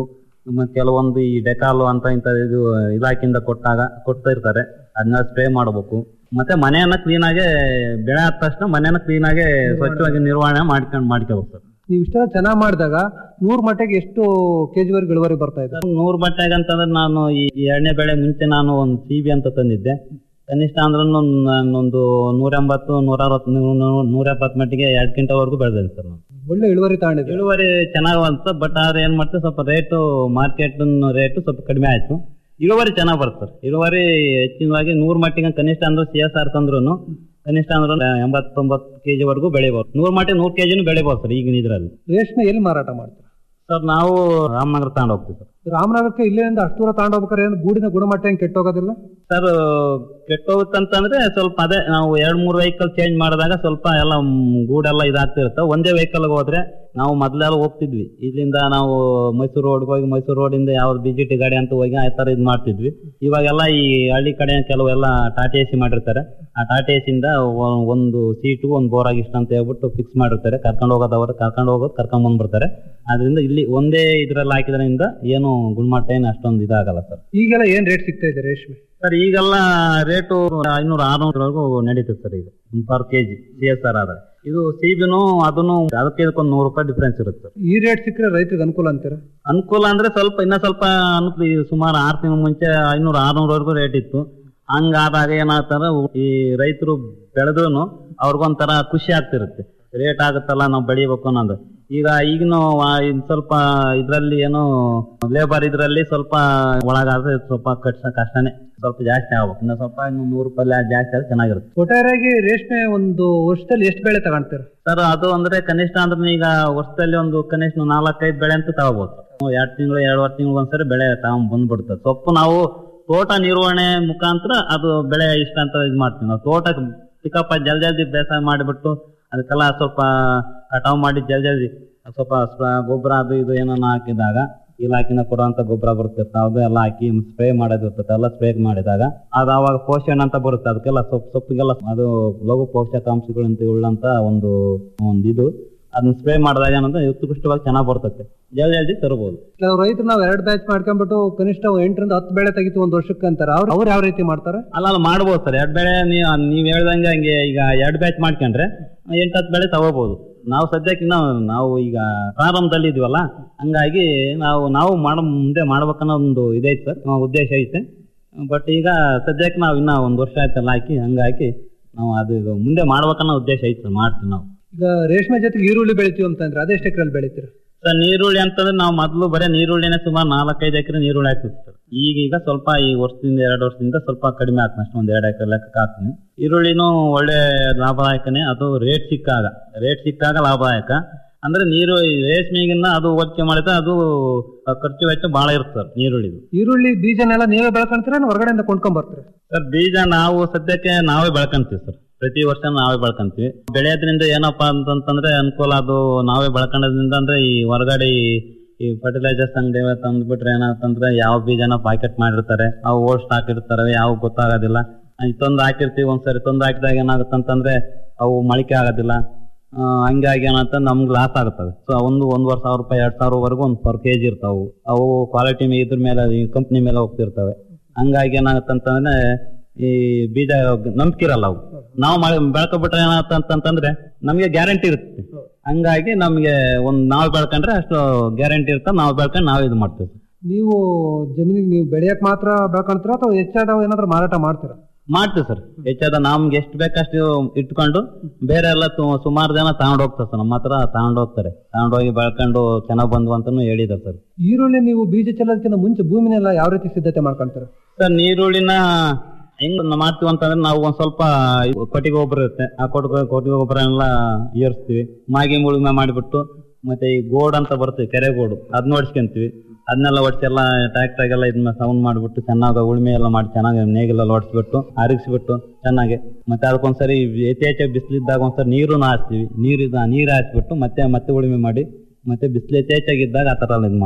ಮತ್ತೆ ಕೆಲವೊಂದು ಈ ಡೆಕಾಲು ಅಂತ ಇಂತ ಇದು ಇಲಾಖೆಯಿಂದ ಕೊಟ್ಟಾಗ ಕೊಡ್ತಾ ಇರ್ತಾರೆ ಅದನ್ನ ಸ್ಪ್ರೇ ಮಾಡಬೇಕು ಮತ್ತೆ ಮನೆಯನ್ನ ಕ್ಲೀನ್ ಆಗಿ ಬೆಳೆ ಆದ ತಕ್ಷಣ ಮನೆಯನ್ನ ಕ್ಲೀನ್ ಆಗಿ ಸ್ವಚ್ಛವಾಗಿ ನಿರ್ವಹಣೆ ಮಾಡ್ಕೊಂಡು ಮಾಡ್ಕೋಬೇಕು ಸರ್ ನೀವು ಇಷ್ಟೆಲ್ಲ ಚೆನ್ನಾಗಿ ಮಾಡಿದಾಗ ನೂರ್ ಮಟ್ಟಿಗೆ ಎಷ್ಟು ಕೆಜಿವರೆಗೆ ಇಳುವರಿ ಬರ್ತಾ ಇದೆ ನೂರು ಬಟ್ಟೆಗೆ ಅಂತಂದ್ರೆ ನಾನು ಈ ಎರಡನೇ ಬೆಳೆ ಮುಂಚೆ ನಾನು ಒಂದು ಸಿ ಬಿ ಅಂತ ತಂದಿದ್ದೆ ಕನಿಷ್ಠ ಅಂದ್ರೆ ನಾನೊಂದು ನೂರ ಎಂಬತ್ತು ನೂರ ಅರವತ್ತು ನೂರ ಎಪ್ಪತ್ತು ಮಟ್ಟಿಗೆ ಎರಡು ಕ್ವಿಂಟಲ್ವರೆಗೂ ಬೆಳೆದೇನೆ ಸರ್ ನಾನು ಒಳ್ಳೆ ಇಳುವರಿ ತಗೊಂಡಿದೆ ಇಳುವರಿ ಚೆನ್ನಾಗ್ ಬಂತು ಬಟ್ ಆದ್ರೆ ಏನ್ ಮಾಡ್ತೀವಿ ಸ್ವಲ್ಪ ರೇಟು ಮಾರ್ಕೆಟ್ ರೇಟು ಸ್ವಲ್ಪ ಕಡಿಮೆ ಆಯ್ತು ಇಳುವರಿ ಚೆನ್ನಾಗ್ ಬರುತ್ತೆ ಸರ್ ಇಳುವರಿ ಹೆಚ್ಚಿನವಾಗಿ ನೂರ್ ಮಟ್ಟಿಗೆ ಕನಿಷ್ಠ ಅಂದ್ರೆ ಸಿ ಎಸ್ ಆರ್ ತಂದ್ರು ಕನಿಷ್ಠ ಅಂದ್ರೆ ಎಂಬತ್ತೊಂಬತ್ತು ಕೆಜಿ ವರೆಗೂ ಬೆಳಿಬಹುದು ನೂರ್ ಮಟ್ಟಿಗೆ ನೂರ್ ಕೆಜಿನೂ ಬೆಳಿಬಹುದು ಸರ್ ಈಗಿನ ಇದ್ರಲ್ಲಿ ರೇಷ್ಮೆ ಎಲ್ಲಿ ಮಾರಾಟ ಮಾಡ್ತೀರಾ ಸರ್ ನಾವು ರಾಮನಗರ ತಗೊಂಡು ಹೋಗ್ತೀವಿ ಸರ್ ರಾಮನಗರಕ್ಕೆ ಇಲ್ಲಿಂದ ಅಷ್ಟು ದೂರ ತಗೊಂಡೋಗ್ಬೇಕಾದ್ರೆ ಏನು ಗೂಡಿನ ಗುಣಮಟ್ಟ ಹೆಂಗ್ ಕೆಟ್ಟೋಗೋದಿಲ್ಲ ಸರ್ ಕೆಟ್ಟೋಗುತ್ತಂತಂದ್ರೆ ಸ್ವಲ್ಪ ಅದೇ ನಾವು ಎರಡ್ ಮೂರ್ ವೆಹಿಕಲ್ ಚೇಂಜ್ ಮಾಡಿದಾಗ ಸ್ವಲ್ಪ ಎಲ್ಲ ಮ್, ಗೂಡೆಲ್ಲ ಇದಾಗ್ತಿರುತ್ತೆ ಒಂದೇ ವೆಹಿಕಲ್ ಹೋದ್ರೆ ನಾವು ಮೊದ್ಲೆಲ್ಲ ಹೋಗ್ತಿದ್ವಿ ಇಲ್ಲಿಂದ ನಾವು ಮೈಸೂರು ರೋಡ್ ಹೋಗಿ ಮೈಸೂರು ರೋಡಿಂದ ಯಾವ್ದು ಬಿ ಜಿ ಟಿ ಗಾಡಿ ಅಂತ ಹೋಗಿ ಆ ತರ ಇದ್ ಮಾಡ್ತಿದ್ವಿ ಇವಾಗೆಲ್ಲ ಈ ಹಳ್ಳಿ ಕಡೆ ಕೆಲವೆಲ್ಲ ಟಾಟಾ ಎಸಿ ಮಾಡಿರ್ತಾರೆ ಆ ಟಾಟಾ ಎಸಿಂದ ಒಂದು ಸೀಟು ಒಂದು ಬೋರಾಗಿ ಇಷ್ಟ ಅಂತ ಹೇಳ್ಬಿಟ್ಟು ಫಿಕ್ಸ್ ಮಾಡಿರ್ತಾರೆ ಕರ್ಕೊಂಡು ಹೋಗೋದವ್ರು ಕರ್ಕೊಂಡು ಹೋಗೋದು ಕರ್ಕೊಂಡ್ ಬಂದ್ಬಿಡ್ತಾರೆ ಅದರಿಂದ ಇಲ್ಲಿ ಒಂದೇ ಇದ್ರಲ್ಲಿ ಹಾಕಿದ್ರಿಂದ ಏನು ಗುಣಮಟ್ಟ ಏನು ಅಷ್ಟೊಂದು ಇದಾಗಲ್ಲ ಸರ್ ಈಗೆಲ್ಲ ಏನ್ ರೇಟ್ ಸಿಗ್ತಾ ಇದೆ ರೇಷ್ಮೆ ಸರ್ ಈಗೆಲ್ಲ ರೇಟು ಐನೂರ ಆರ್ನೂರವರೆಗೂ ನಡೀತದೆ ಸರ್ ಈಗ per KG C S R ಆದ್ರೆ ಇದು ಸೀಬಿನು ಅದನ್ನು ಅದಕ್ಕೆ ಇದಕ್ಕೊಂದು ನೂರು ರೂಪಾಯಿ ಡಿಫ್ರೆನ್ಸ್ ಇರುತ್ತೆ ಸರ್ ಈ ರೇಟ್ ಸಿಕ್ಕರೆ ರೈತರಿಗೆ ಅನುಕೂಲ ಅಂತೀರಾ ಅನುಕೂಲ ಅಂದ್ರೆ ಸ್ವಲ್ಪ ಇನ್ನ ಸ್ವಲ್ಪ ಅನುಕೂಲ ಈ ಸುಮಾರು ಆರು ತಿಂಗಳ ಮುಂಚೆ ಐನೂರ ಆರ್ನೂರವರೆಗೂ ರೇಟ್ ಇತ್ತು ಹಂಗಾದಾಗ ಏನಾಗ್ತಾರ ಈ ರೈತರು ಬೆಳೆದ್ರು ಅವ್ರಿಗೊಂಥರ ಖುಷಿ ಆಗ್ತಿರುತ್ತೆ ರೇಟ್ ಆಗುತ್ತಲ್ಲ ನಾವು ಬೆಳಿಬೇಕು ಅನ್ನೋದು ಈಗ ಈಗಿನ ಸ್ವಲ್ಪ ಇದ್ರಲ್ಲಿ ಏನು ಲೇಬರ್ ಇದ್ರಲ್ಲಿ ಸ್ವಲ್ಪ ಒಳಗಾದ್ರೆ ಸ್ವಲ್ಪ ಕಷ್ಟ ಕಷ್ಟನೇ ಸ್ವಲ್ಪ ಜಾಸ್ತಿ ಆಗ್ಬೇಕು ಇನ್ನು ಸ್ವಲ್ಪ ಇನ್ನು ನೂರು ರೂಪಾಯಿ ಜಾಸ್ತಿ ಆದ್ರೆ ಚೆನ್ನಾಗಿರುತ್ತೆ ಒಟ್ಟಾರೆಯಾಗಿ ರೇಷ್ಮೆ ಒಂದು ವರ್ಷದಲ್ಲಿ ಎಷ್ಟು ಬೆಳೆ ತಗೊಂತೀರಾ ಸರ್ ಅದು ಅಂದ್ರೆ ಕನಿಷ್ಠ ಅಂದ್ರೆ ಈಗ ವರ್ಷದಲ್ಲಿ ಒಂದು ಕನಿಷ್ಠ ನಾಲ್ಕೈದು ಬೆಳೆ ಅಂತ ತಗೋಬಹುದು ಎರಡ್ ತಿಂಗಳು ಎರಡುವರೆ ತಿಂಗಳು ಒಂದ್ಸರಿ ಬೆಳೆ ತಗೊಂಡ್ ಬಂದ್ಬಿಡ್ತದೆ ಸೊಪ್ಪು ನಾವು ತೋಟ ನಿರ್ವಹಣೆ ಮುಖಾಂತರ ಅದು ಬೆಳೆ ಇಷ್ಟ ಅಂತ ಇದು ಮಾಡ್ತೀವಿ ನಾವು ತೋಟ ಚಿಕ್ಕಪ್ಪ ಜಲ್ದಿ ಜಲ್ದಿ ಬೇಸಾಯ ಮಾಡಿಬಿಟ್ಟು ಅದಕ್ಕೆಲ್ಲ ಸ್ವಲ್ಪ ಕಟಾವ್ ಮಾಡಿ ಜಲ್ದಿ ಜಲ್ದಿ ಸ್ವಲ್ಪ ಸ್ಪ- ಗೊಬ್ಬರ ಅದು ಇದು ಏನನ್ನ ಹಾಕಿದಾಗ ಇಲಾಖೆನ ಕೊಡುವಂತ ಗೊಬ್ಬರ ಬರುತ್ತಿರ್ತಾವ ಅದು ಎಲ್ಲ ಹಾಕಿ ಸ್ಪ್ರೇ ಮಾಡೋದಿರ್ತದೆ ಎಲ್ಲ ಸ್ಪ್ರೇ ಮಾಡಿದಾಗ ಅದು ಅವಾಗ ಪೋಷಣೆ ಅಂತ ಬರುತ್ತೆ ಅದಕ್ಕೆಲ್ಲ ಸೊಪ್ಪು ಸೊಪ್ಪಿಗೆಲ್ಲ ಅದು ಲಘು ಪೋಷಕಾಂಶಗಳಂತ ಉಳ್ಳಂತ ಒಂದು ಒಂದು ಇದು ಅದನ್ನ ಸ್ಪ್ರೇ ಮಾಡಿದಾಗ ಏನಂದ್ರೆ ಉತ್ಕೃಷ್ಟವಾಗಿ ಚೆನ್ನಾಗಿ ಬರ್ತದೆ ಜಲ್ದಿ ಜಲ್ದಿ ತರಬಹುದು ಕೆಲವು ರೈತರು ನಾವು ಎರಡು ಬ್ಯಾಚ್ ಮಾಡ್ಕೊಂಡ್ಬಿಟ್ಟು ಕನಿಷ್ಠ ಎಂಟರಿಂದ ಹತ್ತು ಬೆಳೆ ತೆಗಿತು ಒಂದು ವರ್ಷಕ್ಕೆ ಅಂತಾರೆ ಅವ್ರು ಅವ್ರು ಯಾವ ರೀತಿ ಮಾಡ್ತಾರೆ ಅಲ್ಲ ಅಲ್ಲ ಮಾಡ್ಬೋದು ಸರ್ ಎರಡು ಬೆಳೆ ನೀವು ನೀವು ಹೇಳ್ದಂಗೆ ಹಂಗೆ ಈಗ ಎರಡು ಬ್ಯಾಚ್ ಮಾಡ್ಕೊಂಡ್ರೆ ಎಂಟು ಹತ್ತು ಬೆಳೆ ತಗೋಬಹುದು ನಾವು ಸದ್ಯಕ್ಕೆ ನಾವು ನಾವು ಈಗ ಪ್ರಾರಂಭದಲ್ಲಿ ಇದೀವಲ್ಲ ಹಂಗಾಗಿ ನಾವು ನಾವು ಮಾಡ ಮುಂದೆ ಮಾಡ್ಬೇಕನ್ನೋ ಒಂದು ಇದೈತೆ ಸರ್ ಆ ಉದ್ದೇಶ ಐತೆ ಬಟ್ ಈಗ ಸದ್ಯಕ್ಕೆ ನಾವು ಇನ್ನ ಒಂದು ವರ್ಷ ಆಯ್ತಲ್ಲ ಹಾಕಿ ಹಂಗಾಗಿ ನಾವು ಅದು ಮುಂದೆ ಮಾಡ್ಬೇಕನ್ನೋ ಉದ್ದೇಶ ಐತೆ ಸರ್ ಮಾಡ್ತೀವಿ ನಾವು ಈಗ ರೇಷ್ಮೆ ಜೊತೆಗೆ ಈರುಳ್ಳಿ ಬೆಳಿತೀವಿ ಅಂತಂದ್ರೆ ಅದೆಷ್ಟು ಎಕರೆಲ್ಲಿ ಬೆಳಿತೀರಾ ಸರ್ ನೀರುಳ್ಳಿ ಅಂತಂದ್ರೆ ನಾವು ಮೊದಲು ಬರೀ ನೀರುಳ್ಳಿನೇ ಸುಮಾರು ನಾಲ್ಕೈದು ಎಕರೆ ನೀರುಳ್ಳಿ ಹಾಕ್ತಿದ್ವಿ ಸರ್ ಈಗೀಗ ಸ್ವಲ್ಪ ಈ ವರ್ಷದಿಂದ ಎರಡು ವರ್ಷದಿಂದ ಸ್ವಲ್ಪ ಕಡಿಮೆ ಆಗ್ತದೆ ಅಷ್ಟು ಒಂದ್ ಎರಡು ಎಕರೆ ಲೆಕ್ಕಕ್ಕೆ ಹಾಕ್ತೀನಿ ಈರುಳ್ಳಿನೂ ಒಳ್ಳೆ ಲಾಭದಾಯಕನೇ ಅದು ರೇಟ್ ಸಿಕ್ಕಾಗ ರೇಟ್ ಸಿಕ್ಕಾಗ ಲಾಭದಾಯಕ ಅಂದ್ರೆ ನೀರು ಈ ರೇಷ್ಮೆಗಿನ್ನ ಅದು ಹೋಲಿಕೆ ಮಾಡಿದ್ರೆ ಅದು ಖರ್ಚು ವೆಚ್ಚ ಬಹಳ ಇರುತ್ತೆ ಸರ್ ನೀರುಳ್ಳಿದು ಈರುಳ್ಳಿ ಬೀಜನೆಲ್ಲ ನೀವೇ ಬೆಳ್ಕೊಂತೀರಾ ಏನ್ ಹೊರಗಡೆಯಿಂದ ಕೊಂಡ್ಕೊಂಡ್ ಬರ್ತೀರಾ ಸರ್ ಬೀಜ ನಾವು ಸದ್ಯಕ್ಕೆ ನಾವೇ ಬೆಳ್ಕೊಂತೀವಿ ಸರ್ ಪ್ರತಿ ವರ್ಷ ನಾವೇ ಬೆಳ್ಕೊಂತೀವಿ ಬೆಳೆಯೋದ್ರಿಂದ ಏನಪ್ಪಾ ಅಂತಂತಂದ್ರೆ ಅನುಕೂಲ ಅದು ನಾವೇ ಬೆಳ್ಕೊಳ್ಳೋದ್ರಿಂದ ಅಂದ್ರೆ ಈ ಹೊರಗಡೆ ಈ- ಈ ಫರ್ಟಿಲೈಸರ್ಸ್ ಅಂಗಡಿ ತಂದ್ಬಿಟ್ರೆ ಏನಾಗ್ತಂದ್ರೆ ಯಾವ ಬೀಜನ ಪ್ಯಾಕೆಟ್ ಮಾಡಿರ್ತಾರೆ ಅವು ಓಲ್ಡ್ ಸ್ಟಾಕ್ ಇರ್ತಾರೆ ಯಾವ ಗೊತ್ತಾಗೋದಿಲ್ಲ ಇತ್ತೊಂದು ಹಾಕಿರ್ತೀವಿ ಒಂದ್ಸರಿ ತಂದು ಹಾಕಿದಾಗ ಏನಾಗುತ್ತೆ ಅಂತಂದ್ರೆ ಅವು ಮೊಳಕೆ ಆಗೋದಿಲ್ಲ ಆ, ಹಂಗಾಗಿ ಏನಂತ ನಮ್ಗೆ ಲಾಸ್ ಆಗುತ್ತದೆ ಸೊ ಒಂದು ಒಂದೂವರೆ ಸಾವಿರ ರೂಪಾಯಿ ಎರಡ್ ಸಾವಿರವರೆಗೂ ಒಂದು ಪರ್ ಕೆ ಜಿ ಇರ್ತಾವು ಅವು ಕ್ವಾಲಿಟಿ ಇದ್ರ ಮೇಲೆ ಈ ಕಂಪ್ನಿ ಮೇಲೆ ಹೋಗ್ತಿರ್ತವೆ ಹಂಗಾಗಿ ಏನಾಗುತ್ತೆ ಅಂತಂದ್ರೆ ಈ ಬೀಜ ನಂಬಿಕೆ ಇರಲ್ಲ ಅವು ನಾವು ಮಾಡಿ ಬೆಳ್ಕೊಬಿಟ್ರೆ ಏನಾಗುತ್ತೆ ಅಂತಂತಂದ್ರೆ ನಮಗೆ ಗ್ಯಾರಂಟಿ ಇರುತ್ತೆ ಹಂಗಾಗಿ ನಮ್ಗೆ ಒಂದ್ ನಾವು ಬೆಳ್ಕೊಂಡ್ರೆ ಅಷ್ಟು ಗ್ಯಾರಂಟಿ ಇರುತ್ತೆ ನಾವು ಬೆಳ್ಕೊಂಡು ನಾವು ಇದು ಮಾಡ್ತೀವಿ ನೀವು ಜಮೀನಿಗೆ ನೀವು ಬೆಳೆಯಕ್ ಮಾತ್ರ ಬೆಳ್ಕೊಂತೀರಾ ಅಥವಾ ಹೆಚ್ಚಾದ ಏನಾದ್ರು ಮಾರಾಟ ಮಾಡ್ತೀರಾ ಮಾಡ್ತೀವಿ ಸರ್ ಹೆಚ್ಚಾದ ನಮ್ಗೆ ಎಷ್ಟು ಬೇಕಷ್ಟು ಇಟ್ಕೊಂಡು ಬೇರೆ ಎಲ್ಲ ತು- ಸುಮಾರು ಜನ ತಗೊಂಡ್ ಹೋಗ್ತಾರೆ ಸರ್ ನಮ್ಮ ಹತ್ರ ತಗೊಂಡ್ ಹೋಗ್ತಾರೆ ತಗೊಂಡ್ ಹೋಗಿ ಬೆಳ್ಕೊಂಡು ಚೆನ್ನಾಗ್ ಬಂದ್ವು ಅಂತಾನು ಹೇಳಿದಾರೆ ಸರ್ ಈರುಳ್ಳಿ ನೀವು ಬೀಜ ಚೆಲ್ಲೋದಕ್ಕಿಂತ ಮುಂಚೆ ಭೂಮಿನೆಲ್ಲ ಯಾವ ರೀತಿ ಸಿದ್ಧತೆ ಮಾಡ್ಕೊಂತೀರಾ ಸರ್ ನೀರುಳ್ಳಿನ ಹೆಂಗ್ ನಾವ್ ಮಾಡ್ತೀವಿ ಅಂತಂದ್ರೆ ನಾವು ಒಂದ್ ಸ್ವಲ್ಪ ಕೊಟ್ಟಿಗೆ ಗೊಬ್ಬರ ಇರುತ್ತೆ ಆ ಕೊಟ್ಟಿಗೆ ಕೊಟ್ಟಿಗೆ ಗೊಬ್ಬರ ಎಲ್ಲ ಏರ್ಸ್ತೀವಿ ಮಾಗಿ ಮುಳುಮೆ ಮಾಡಿಬಿಟ್ಟು ಮತ್ತೆ ಈ ಗೋಡ್ ಅಂತ ಬರುತ್ತೆ ಕೆರೆ ಗೋಡು ಅದನ್ನ ಹೊಡ್ಸ್ಕೊಂತೀವಿ ಅದನ್ನೆಲ್ಲ ಹೊಡ್ಸಿ ಎಲ್ಲ ಟ್ರ್ಯಾಕ್ಟರ್ಗೆಲ್ಲ ಇದನ್ನ ಸೌಂಡ್ ಮಾಡಿಬಿಟ್ಟು ಚೆನ್ನಾಗಿ ಉಳುಮೆ ಎಲ್ಲ ಮಾಡಿ ಚೆನ್ನಾಗಿ ನೇಗಿಲೆಲ್ಲ ಹೊಡ್ಸ್ಬಿಟ್ಟು ಅರಗಿಸ್ಬಿಟ್ಟು ಚೆನ್ನಾಗಿ ಮತ್ತೆ ಅದಕ್ಕೊಂದ್ಸರಿ ಯಥೇಚ್ಛ ಬಿಸಿಲಿದ್ದಾಗ ಒಂದ್ಸರಿ ನೀರು ಹಾಸ್ತೀವಿ ನೀರಿದ ನೀರು ಹಾಸ್ಬಿಟ್ಟು ಮತ್ತೆ ಮತ್ತೆ ಉಳುಮೆ ಮಾಡಿ ಮತ್ತೆ ಬಿಸಿಲು ಯಥೇಚ್ಛಾಗಿದ್ದಾಗ ಆ ತರ ಎಲ್ಲ ಇದು ಮಾಡ್ತೀವಿ ಸರ್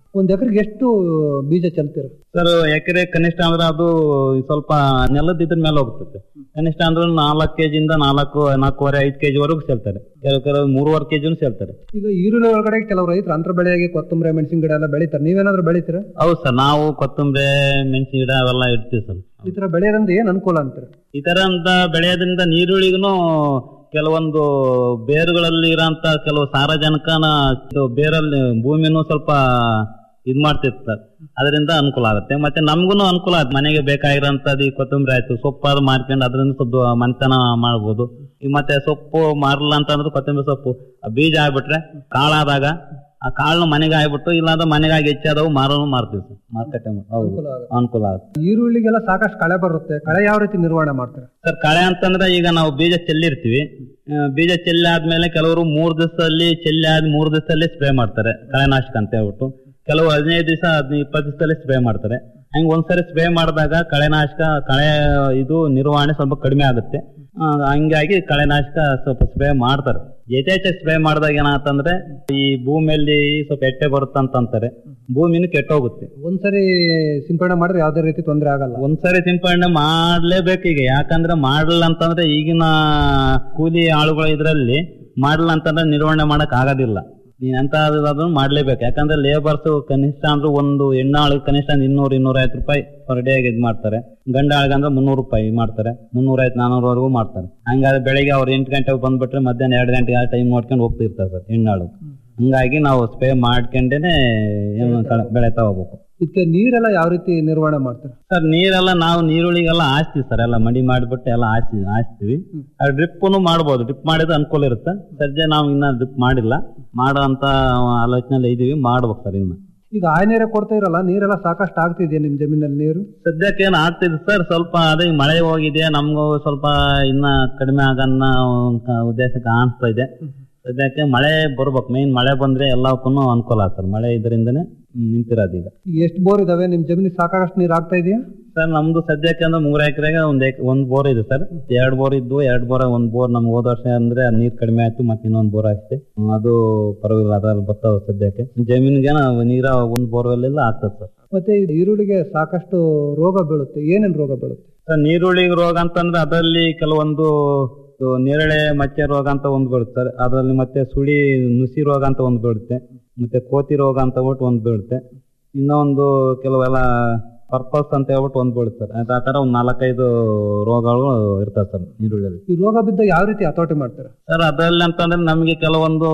ಒಂದ್ ಎಕರೆಗೆ ಎಷ್ಟು ಬೀಜ ಚೆಲ್ತೀರ ಸರ್ ಎಕರೆ ಕನಿಷ್ಠ ಅಂದ್ರೆ ಅದು ಸ್ವಲ್ಪ ನೆಲದ ಇದ್ರ ಮೇಲೆ ಹೋಗ್ತದೆ ಕನಿಷ್ಠ ಅಂದ್ರೆ ನಾಲ್ಕು ಕೆಜಿಯಿಂದ ನಾಲ್ಕು ನಾಲ್ಕೂವರೆ ಐದು ಕೆಜಿ ವರೆಗೂ ಸೇಲ್ತಾರೆ ಕೆಲವು ಕೆಲವು ಮೂರುವರೆ ಕೆಜಿನೂ ಸೇಲ್ತಾರೆ ಈಗ ಈರುಳ್ಳಿ ಒಳಗಡೆ ಕೆಲವು ರೈತರು ಅಂತರ ಬೆಳೆಯಾಗಿ ಕೊತ್ತಂಬರಿ ಮೆಣಸಿನ ಗಿಡ ಎಲ್ಲ ಬೆಳಿತಾರೆ ನೀವೇನಾದ್ರೂ ಬೆಳಿತೀರಾ ಹೌದು ಸರ್ ನಾವು ಕೊತ್ತಂಬರಿ ಮೆಣಸಿನ ಗಿಡ ಅವೆಲ್ಲ ಇಡ್ತೀವಿ ಸರ್ ಈ ತರ ಬೆಳೆಯೋದ್ರಿಂದ ಏನ್ ಅನುಕೂಲ ಅಂತೀರ ಈ ತರ ಅಂತ ಬೆಳೆಯೋದ್ರಿಂದ ನೀರುಳ್ಳಿಗೂ ಕೆಲವೊಂದು ಬೇರುಗಳಲ್ಲಿ ಇರೋಂತ ಕೆಲವು ಸಾರಜನಕನ ಇದು ಬೇರಲ್ಲಿ ಭೂಮಿನೂ ಸ್ವಲ್ಪ ಇದ್ ಮಾಡ್ತಿತ್ತು ಸರ್ ಅದರಿಂದ ಅನುಕೂಲ ಆಗುತ್ತೆ ಮತ್ತೆ ನಮ್ಗೂ ಅನುಕೂಲ ಆಗುತ್ತೆ ಮನೆಗೆ ಬೇಕಾಗಿರೋಂಥದ್ದು ಈ ಕೊತ್ತಂಬರಿ ಆಯ್ತು ಸೊಪ್ಪು ಅದು ಮಾರ್ಕೊಂಡು ಅದರಿಂದ ಸ್ವಲ್ಪ ಮನೆತನ ಮಾಡ್ಬೋದು ಈ ಮತ್ತೆ ಸೊಪ್ಪು ಮಾರಲ್ಲ ಅಂತಂದ್ರೆ ಕೊತ್ತಂಬರಿ ಸೊಪ್ಪು ಆ ಬೀಜ ಆಗ್ಬಿಟ್ರೆ ಕಾಳಾದಾಗ ಆ ಕಾಳನ್ನ ಮನೆಗೆ ಆಗ್ಬಿಟ್ಟು ಇಲ್ಲಾಂದ್ರೆ ಮನೆಗಾಗಿ ಹೆಚ್ಚಾದವು ಮಾರೋನು ಮಾರ್ತೀವಿ ಸರ್ ಮಾರ್ಕೆಟ್ ಹೌದು ಅನುಕೂಲ ಆಗುತ್ತೆ. ಅನುಕೂಲ ಆಗುತ್ತೆ ಈರುಳ್ಳಿಗೆಲ್ಲ ಸಾಕಷ್ಟು ಕಳೆ ಬರುತ್ತೆ ಕಳೆ ಯಾವ ರೀತಿ ನಿರ್ವಹಣೆ ಮಾಡ್ತಾರೆ ಸರ್ ಕಳೆ ಅಂತಂದ್ರೆ ಈಗ ನಾವು ಬೀಜ ಚೆಲ್ಲಿರ್ತೀವಿ ಆ, ಬೀಜ ಚೆಲ್ಲಿ ಆದ್ಮೇಲೆ ಕೆಲವರು ಮೂರ್ ದಿವಸದಲ್ಲಿ ಚೆಲ್ಲಿ ಆದ್ ಮೂರ್ ದಿವಸದಲ್ಲಿ ಸ್ಪ್ರೇ ಮಾಡ್ತಾರೆ ಕಳೆನಾಶಕ ಅಂತ ಹೇಳ್ಬಿಟ್ಟು ಕೆಲವು ಹದಿನೈದು ದಿವಸ ಹದಿನೈದು ಇಪ್ಪತ್ತು ದಿವಸದಲ್ಲಿ ಸ್ಪ್ರೇ ಮಾಡ್ತಾರೆ ಹಂಗ ಒಂದ್ಸರಿ ಸ್ಪ್ರೇ ಮಾಡಿದಾಗ ಕಳೆನಾಶಕ ಕಳೆ ಇದು ನಿರ್ವಹಣೆ ಸ್ವಲ್ಪ ಕಡಿಮೆ ಆಗುತ್ತೆ ಆ, ಹಂಗಾಗಿ ಕಳೆನಾಶಕ ಸ್ವಲ್ಪ ಸ್ಪ್ರೇ ಮಾಡ್ತಾರೆ ಯಥೇಚ್ಛ ಸ್ಪ್ರೇ ಮಾಡಿದಾಗ ಏನಾಗ್ತಂದ್ರೆ ಈ ಭೂಮಿಯಲ್ಲಿ ಸ್ವಲ್ಪ ಎಟ್ಟೆ ಬರುತ್ತಂತ ಅಂತಾರೆ ಭೂಮಿನೂ ಕೆಟ್ಟೋಗುತ್ತೆ ಒಂದ್ಸರಿ ಸಿಂಪಡಣೆ ಮಾಡಿದ್ರೆ ಯಾವ್ದೇ ರೀತಿ ತೊಂದರೆ ಆಗಲ್ಲ ಒಂದ್ಸರಿ ಸಿಂಪಡಣೆ ಮಾಡ್ಲೇಬೇಕು ಈಗ ಯಾಕಂದ್ರೆ ಮಾಡಲ್ಲ ಅಂತಂದ್ರೆ ಈಗಿನ ಕೂಲಿ ಆಳುಗಳ ಇದ್ರಲ್ಲಿ ಮಾಡಲ್ಲ ಅಂತಂದ್ರೆ ನಿರ್ವಹಣೆ ಮಾಡಕ್ ಆಗೋದಿಲ್ಲ ನೀನ್ ಎಂತ ಅದನ್ನು ಮಾಡ್ಲೇಬೇಕು ಯಾಕಂದ್ರೆ ಲೇಬರ್ಸ್ ಕನಿಷ್ಠ ಅಂದ್ರೆ ಒಂದು ಹೆಣ್ಣಾಳು ಕನಿಷ್ಠ ಅಂದ್ರೆ ಇನ್ನೂರು ಇನ್ನೂರ ಐವತ್ತು ರೂಪಾಯಿ ಪರ್ ಡೇ ಇದ್ ಮಾಡ್ತಾರೆ ಗಂಡ ಆಳ್ಗಂದ್ರೆ ಮುನ್ನೂರು ರೂಪಾಯಿ ಮಾಡ್ತಾರೆ ಮುನ್ನೂರ ಐವತ್ತು ನಾನೂರವರೆಗೂ ಮಾಡ್ತಾರೆ ಹಂಗಾದ್ರೆ ಬೆಳಿಗ್ಗೆ ಅವ್ರು ಎಂಟು ಗಂಟೆಗೆ ಬಂದ್ಬಿಟ್ರೆ ಮಧ್ಯಾಹ್ನ ಎರಡು ಗಂಟೆಗೆ ಆ ಟೈಮ್ ನೋಡ್ಕೊಂಡು ಹೋಗ್ತಿರ್ತಾರೆ ಸರ್ ಹೆಣ್ಣಾಳು ಹಂಗಾಗಿ ನಾವು ಸ್ಪ್ರೇ ಮಾಡ್ಕೊಂಡೇನೆ ಏನು ಕಳೆ- ಬೆಳೆತಾ ಹೋಗ್ಬೇಕು ಇದಕ್ಕೆ ನೀರೆಲ್ಲ ಯಾವ ರೀತಿ ನಿರ್ವಹಣೆ ಮಾಡ್ತಾರೆ ಸರ್ ನೀರೆಲ್ಲ ನಾವು ನೀರುಳ್ಳಿಗೆಲ್ಲ ಹಾಸ್ತೀವಿ ಸರ್ ಎಲ್ಲ ಮಡಿ ಮಾಡಿಬಿಟ್ಟು ಎಲ್ಲ ಹಾಸಿ ಹಾಸ್ತೀವಿ ಡ್ರಿಪ್ಪನು ಮಾಡ್ಬೋದು ಡ್ರಿಪ್ ಮಾಡಿದ್ರೆ ಅನುಕೂಲ ಇರುತ್ತೆ ಸದ್ಯ ನಾವು ಇನ್ನ ಡ್ರಿಪ್ ಮಾಡಿಲ್ಲ ಮಾಡೋ ಅಂತ ಆಲೋಚನೆ ಇದೀವಿ ಮಾಡ್ಬೇಕು ಸರ್ ಇನ್ನ ಈಗ ಆಯ ನೀರೇ ಕೊಡ್ತಾ ಇರಲ್ಲ ನೀರೆಲ್ಲ ಸಾಕಷ್ಟು ಆಗ್ತಿದೆಯಾ ನಿಮ್ ಜಮೀನಲ್ಲಿ ನೀರು ಸದ್ಯಕ್ಕೆ ಏನು ಆಗ್ತಿದೆ ಸರ್ ಸ್ವಲ್ಪ ಅದೇ ಈ ಮಳೆ ಹೋಗಿದೆ ನಮಗೂ ಸ್ವಲ್ಪ ಇನ್ನ ಕಡಿಮೆ ಆಗನ್ನ ಕ- ಉದ್ದೇಶ ಕಾಣಿಸ್ತಾ ಇದೆ ಸದ್ಯಕ್ಕೆ ಮಳೆ ಬರ್ಬೇಕು ಮೇನ್ ಮಳೆ ಬಂದ್ರೆ ಎಲ್ಲಕ್ಕೂ ಅನುಕೂಲ ಸರ್ ಮಳೆ ಇದರಿಂದನೇ ನಿಂತಿರೋದು ಈಗ ಈಗ ಎಷ್ಟು ಬೋರ್ ಇದಾವೆ ನಿಮ್ ಜಮೀನಿಗೆ ಸಾಕಷ್ಟು ನೀರು ಆಗ್ತಾ ಇದೆಯಾ ಸರ್ ನಮ್ದು ಸದ್ಯಕ್ಕೆ ಅಂದ್ರೆ ಮೂರ್ ಎಕರೆಗೆ ಒಂದ್ ಎಕ್- ಒಂದ್ ಬೋರ್ ಇದೆ ಸರ್ ಎರಡ್ ಬೋರ್ ಇದ್ದು ಎರಡ್ ಬೋರ್ ಒಂದ್ ಬೋರ್ ನಮ್ಗೆ ಹೋದ ವರ್ಷ ಅಂದ್ರೆ ಅದ್ ನೀರ್ ಕಡಿಮೆ ಆಯ್ತು ಮತ್ತೆ ಇನ್ನೊಂದ್ ಬೋರ್ ಅಷ್ಟೇ ಹ್ಮ್, ಅದು ಪರವಾಗಿಲ್ಲ ಅದ್ರಲ್ಲಿ ಬರ್ತಾವ ಸದ್ಯಕ್ಕೆ ಜಮೀನಿಗೆ ನೀರ ಒಂದ್ ಬೋರ್ವೆಲ್ ಎಲ್ಲ ಆಗ್ತದೆ ಸರ್ ಮತ್ತೆ ಈ ಈರುಳ್ಳಿಗೆ ಸಾಕಷ್ಟು ರೋಗ ಬೀಳುತ್ತೆ ಏನೇನ್ ರೋಗ ಬೀಳುತ್ತೆ ಸರ್ ನೀರುಳ್ಳಿ ರೋಗ ಅಂತಂದ್ರೆ ಅದರಲ್ಲಿ ಕೆಲವೊಂದು ಇದು ನೇರಳೆ ಮಚ್ಚೆ ರೋಗ ಅಂತ ಒಂದ್ ಬರುತ್ತೆ ಸರ್ ಅದರಲ್ಲಿ ಮತ್ತೆ ಸುಳಿ ನುಸಿ ರೋಗ ಅಂತ ಒಂದ್ ಬೀಳುತ್ತೆ ಮತ್ತೆ ಕೋತಿ ರೋಗ ಅಂತ ಹೇಳ್ಬಿಟ್ಟು ಒಂದ್ ಬೀಳುತ್ತೆ ಇನ್ನೊಂದು ಕೆಲವೆಲ್ಲ ಪರ್ಪಸ್ ಅಂತ ಹೇಳ್ಬಿಟ್ಟು ಒಂದ್ ಬೀಳುತ್ತೆ ಸರ್ ಆ ತರ ಒಂದ್ ನಾಲ್ಕೈದು ರೋಗಗಳು ಇರ್ತವೆ ಸರ್ ನೀರುಳ್ಳಿಯಲ್ಲಿ ಈ ರೋಗ ಬಿದ್ದ ಯಾವ ರೀತಿ ಹತೋಟಿ ಮಾಡ್ತಾರೆ ಸರ್ ಅದರಲ್ಲಿ ಅಂತಂದ್ರೆ ನಮಗೆ ಕೆಲವೊಂದು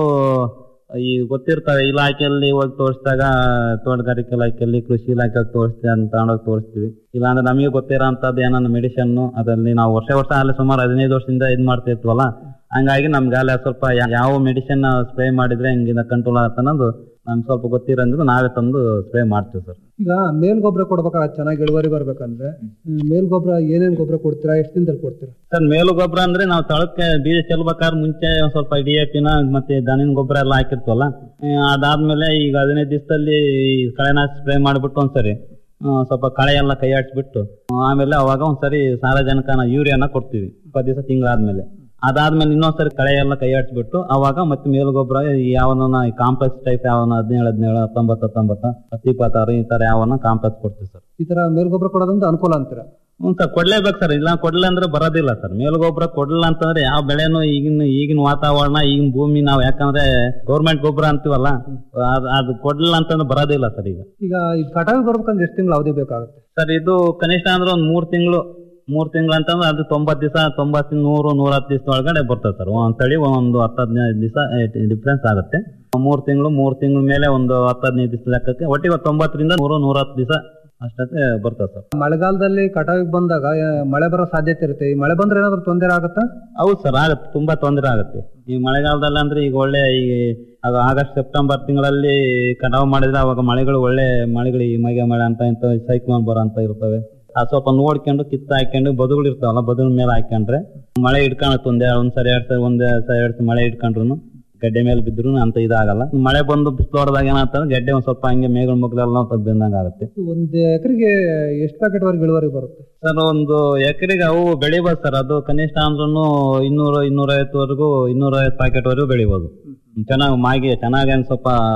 ಈ ಗೊತ್ತಿರ್ತವೆ ಇಲಾಖೆಯಲ್ಲಿ ಹೋಗಿ ತೋರಿಸಿದಾಗ ತೋಟಗಾರಿಕೆ ಇಲಾಖೆಯಲ್ಲಿ ಕೃಷಿ ಇಲಾಖೆಯಲ್ಲಿ ತೋರಿಸ್ತೀವಿ ಅಂತ ತಗೊಂಡೋಗಿ ತೋರಿಸ್ತೀವಿ ಇಲ್ಲಾಂದ್ರೆ ನಮಗೆ ಗೊತ್ತಿರೋ ಅಂತದ್ದು ಏನನ್ನ ಮೆಡಿಸಿನ್ ಅದರಲ್ಲಿ ನಾವು ವರ್ಷ ವರ್ಷ ಅಲ್ಲಿ ಸುಮಾರು ಹದಿನೈದು ವರ್ಷದಿಂದ ಇದ್ ಮಾಡ್ತಾ ಇರ್ತೀವಲ್ಲ ಹಂಗಾಗಿ ನಮ್ಗೆ ಅಲ್ಲಿ ಸ್ವಲ್ಪ ಯಾ- ಯಾವ ಮೆಡಿಸಿನ್ ಸ್ಪ್ರೇ ಮಾಡಿದ್ರೆ ಹಿಂಗಿನ ಕಂಟ್ರೋಲ್ ಆಗುತ್ತೆ ಅನ್ನೋದು ನಮ್ಗೆ ಸ್ವಲ್ಪ ಗೊತ್ತಿರೋದ್ರಿಂದ ನಾವೇ ತಂದು ಸ್ಪ್ರೇ ಮಾಡ್ತೀವಿ ಸರ್ ಈಗ ಮೇಲ್ ಗೊಬ್ಬರ ಕೊಡ್ಬೇಕಾಗ ಚೆನ್ನಾಗಿ ಇಳುವರಿ ಬರ್ಬೇಕಂದ್ರೆ ಹ್ಮ್, ಮೇಲ್ ಗೊಬ್ಬರ ಏನೇನ್ ಗೊಬ್ಬರ ಕೊಡ್ತೀರಾ ಎಷ್ಟು ದಿನದಲ್ಲಿ ಕೊಡ್ತೀರಾ ಸರ್ ಮೇಲು ಗೊಬ್ಬರ ಅಂದ್ರೆ ನಾವು ತಳಕ್ಕೆ ಬೀಜ ಚೆಲ್ಬೇಕಾದ್ರೆ ಮುಂಚೆ ಒಂದ್ ಸ್ವಲ್ಪ ಡಿ ಎ ಪಿನ ಮತ್ತೆ ದನಿನ ಗೊಬ್ಬರ ಎಲ್ಲ ಹಾಕಿರ್ತೀವಲ್ಲ ಆ, ಅದಾದ್ಮೇಲೆ ಈಗ ಹದಿನೈದು ದಿವಸದಲ್ಲಿ ಕಳೆನಾಶ ಸ್ಪ್ರೇ ಮಾಡಿಬಿಟ್ಟು ಒಂದ್ಸರಿ ಆ, ಸ್ವಲ್ಪ ಕಳೆ ಎಲ್ಲ ಕೈ ಆಡಿಸ್ಬಿಟ್ಟು ಆಮೇಲೆ ಅವಾಗ ಒಂದ್ಸರಿ ಸಾರಜನಕನ ಯೂರಿಯಾನ ಕೊಡ್ತೀವಿ ಇಪ್ಪತ್ತು ದಿವಸ ತಿಂಗಳಾದ್ಮೇಲೆ ಅದಾದ್ಮೇಲೆ ಇನ್ನೊಂದ್ಸರಿ ಕಳೆ ಎಲ್ಲ ಕೈ ಆಡಿಸ್ಬಿಟ್ಟು ಅವಾಗ ಮತ್ತೆ ಮೇಲು ಗೊಬ್ಬರ ಯಾವನ ಕಾಂಪ್ಲೆಕ್ಸ್ ಟೈಪ್ ಯಾವನ ಹದಿನೇಳು ಹದಿನೇಳು ಹತ್ತೊಂಬತ್ತು ಹತ್ತೊಂಬತ್ತು ಹತ್ತು ಇಪ್ಪತ್ತಾರು ಈ ತರ ಯಾವನ ಕಾಂಪ್ಲೆಕ್ಸ್ ಕೊಡ್ತೀವಿ ಸರ್ ಈ ತರ ಮೇಲ್ ಗೊಬ್ಬರ ಕೊಡೋದ್ರಿಂದ ಅನುಕೂಲ ಅಂತೀರಾ ಹ್ಞೂ ಸರ್ ಕೊಡ್ಲೇಬೇಕು ಸರ್ ಇಲ್ಲ ಕೊಡ್ಲಿಲ್ಲ ಅಂದ್ರೆ ಬರೋದಿಲ್ಲ ಸರ್ ಮೇಲ್ಗೊಬ್ಬರ ಕೊಡ್ಲಿಲ್ಲ ಅಂತಂದ್ರೆ ಯಾವ ಬೆಳೆನೂ ಈಗಿನ ಈಗಿನ ವಾತಾವರಣ ಈಗಿನ ಭೂಮಿ ನಾವು ಯಾಕಂದ್ರೆ ಗೌರ್ಮೆಂಟ್ ಗೊಬ್ಬರ ಅಂತೀವಲ್ಲ ಅದ್- ಅದು ಕೊಡ್ಲಿಲ್ಲ ಅಂತಂದ್ರೆ ಬರೋದಿಲ್ಲ ಸರ್ ಈಗ ಈಗ ಈ ಕಟಾವಿ ಬರ್ಬೇಕಂದ್ರೆ ಎಷ್ಟು ತಿಂಗಳು ಅವಧಿ ಬೇಕಾಗುತ್ತೆ ಸರ್ ಇದು ಕನಿಷ್ಠ ಅಂದ್ರೆ ಒಂದ್ ಮೂರ್ ತಿಂಗಳು ಮೂರ್ ತಿಂಗಳು ಅಂತಂದ್ರೆ ಅದು ತೊಂಬತ್ ದಿವಸ ತೊಂಬತ್ ನೂರು ನೂರ ಹತ್ತು ದಿವಸ ಒಳಗಡೆ ಬರ್ತದೆ ಸರ್ ಒಂದ್ ತಳಿ ಒಂದು ಹತ್ತು ಹದಿನೈದು ದಿವಸ ಡಿಫ್ರೆನ್ಸ್ ಆಗುತ್ತೆ ಮೂರ್ ತಿಂಗಳು ಮೂರ್ ತಿಂಗಳ ಮೇಲೆ ಒಂದು ಹತ್ತು ಹದಿನೈದು ದಿವಸ ಲೆಕ್ಕಕ್ಕೆ ಒಟ್ಟಿಗೆ ಒಂದ್ ತೊಂಬತ್ತರಿಂದ ನೂರು ನೂರ ಹತ್ತು ದಿವಸ ಅಷ್ಟೇ ಬರ್ತದೆ ಸರ್ ಮಳೆಗಾಲದಲ್ಲಿ ಕಟಾವಿಗೆ ಬಂದಾಗ ಆ, ಮಳೆ ಬರೋ ಸಾಧ್ಯತೆ ಇರುತ್ತೆ ಈ ಮಳೆ ಬಂದ್ರೆ ಏನಾದ್ರು ತೊಂದರೆ ಆಗುತ್ತಾ ಹೌದು ಸರ್ ಆಗುತ್ತೆ ತುಂಬಾ ತೊಂದರೆ ಆಗುತ್ತೆ ಈ ಮಳೆಗಾಲದಲ್ಲಿ ಅಂದ್ರೆ ಈಗ ಒಳ್ಳೆ ಈ ಆಗ ಆಗಸ್ಟ್ ಸೆಪ್ಟೆಂಬರ್ ತಿಂಗಳಲ್ಲಿ ಕಟಾವು ಮಾಡಿದ್ರೆ ಅವಾಗ ಮಳೆಗಳು ಒಳ್ಳೆ ಮಳೆಗಳು ಈ ಮೈಗೆ ಮಳೆ ಅಂತ ಇಂತ ಸೈಕ್ಲೋನ್ ಬರೋ ಅಂತ ಇರ್ತವೆ ಆ ಸ್ವಲ್ಪ ನೋಡ್ಕೊಂಡು ಕಿತ್ತ ಹಾಕೊಂಡು ಬದುಗಳು ಇರ್ತಾವಲ್ಲ ಬದುಗಳ ಮೇಲೆ ಹಾಕೊಂಡ್ರೆ ಮಳೆ ಹಿಡ್ಕೊಳತ್ತೆ ಒಂದ್ ಒಂದ್ ಸರಿ ಎರಡ್ ಸರಿ ಒಂದ್ ಸರಿ ಎರಡ್ ಸರಿ ಮಳೆ ಹಿಡ್ಕೊಂಡ್ರು ಗಡ್ಡೆ ಮೇಲೆ ಬಿದ್ರು ಅಂತ ಇದಾಗಲ್ಲ ಮಳೆ ಬಂದು ಬಿಸಿಲು ಹೊಡೆದಾಗ ಏನಾಗ್ತದೆ ಗಡ್ಡೆ ಒಂದ್ ಸ್ವಲ್ಪ ಹಂಗೆ ಮೇಗಳ ಮಗ್ಲೆಲ್ಲ ಒಂದ್ ಸ್ವಲ್ಪ ಬೆಂದಂಗ ಆಗುತ್ತೆ ಒಂದ್ ಎಕರೆಗೆ ಎಷ್ಟು ಪ್ಯಾಕೆಟ್ ವರೆಗೆ ಇಳುವರಿ ಬರುತ್ತೆ ಸರ್ ಒಂದು ಎಕರೆಗೆ ಅವು ಬೆಳಿಬೋದು ಸರ್ ಅದು ಕನಿಷ್ಠ ಅಂದ್ರೂ ಇನ್ನೂರು ಇನ್ನೂರೈವತ್ತುವರೆಗೂ ಇನ್ನೂರೈವತ್ತು ಪ್ಯಾಕೆಟ್ ವರೆಗೂ ಬೆಳಿಬೋದು ಚೆನ್ನಾಗಿ ಮಾಗಿ ಚೆನ್ನಾಗಿ ಒಂದ್ ಸ್ವಲ್ಪ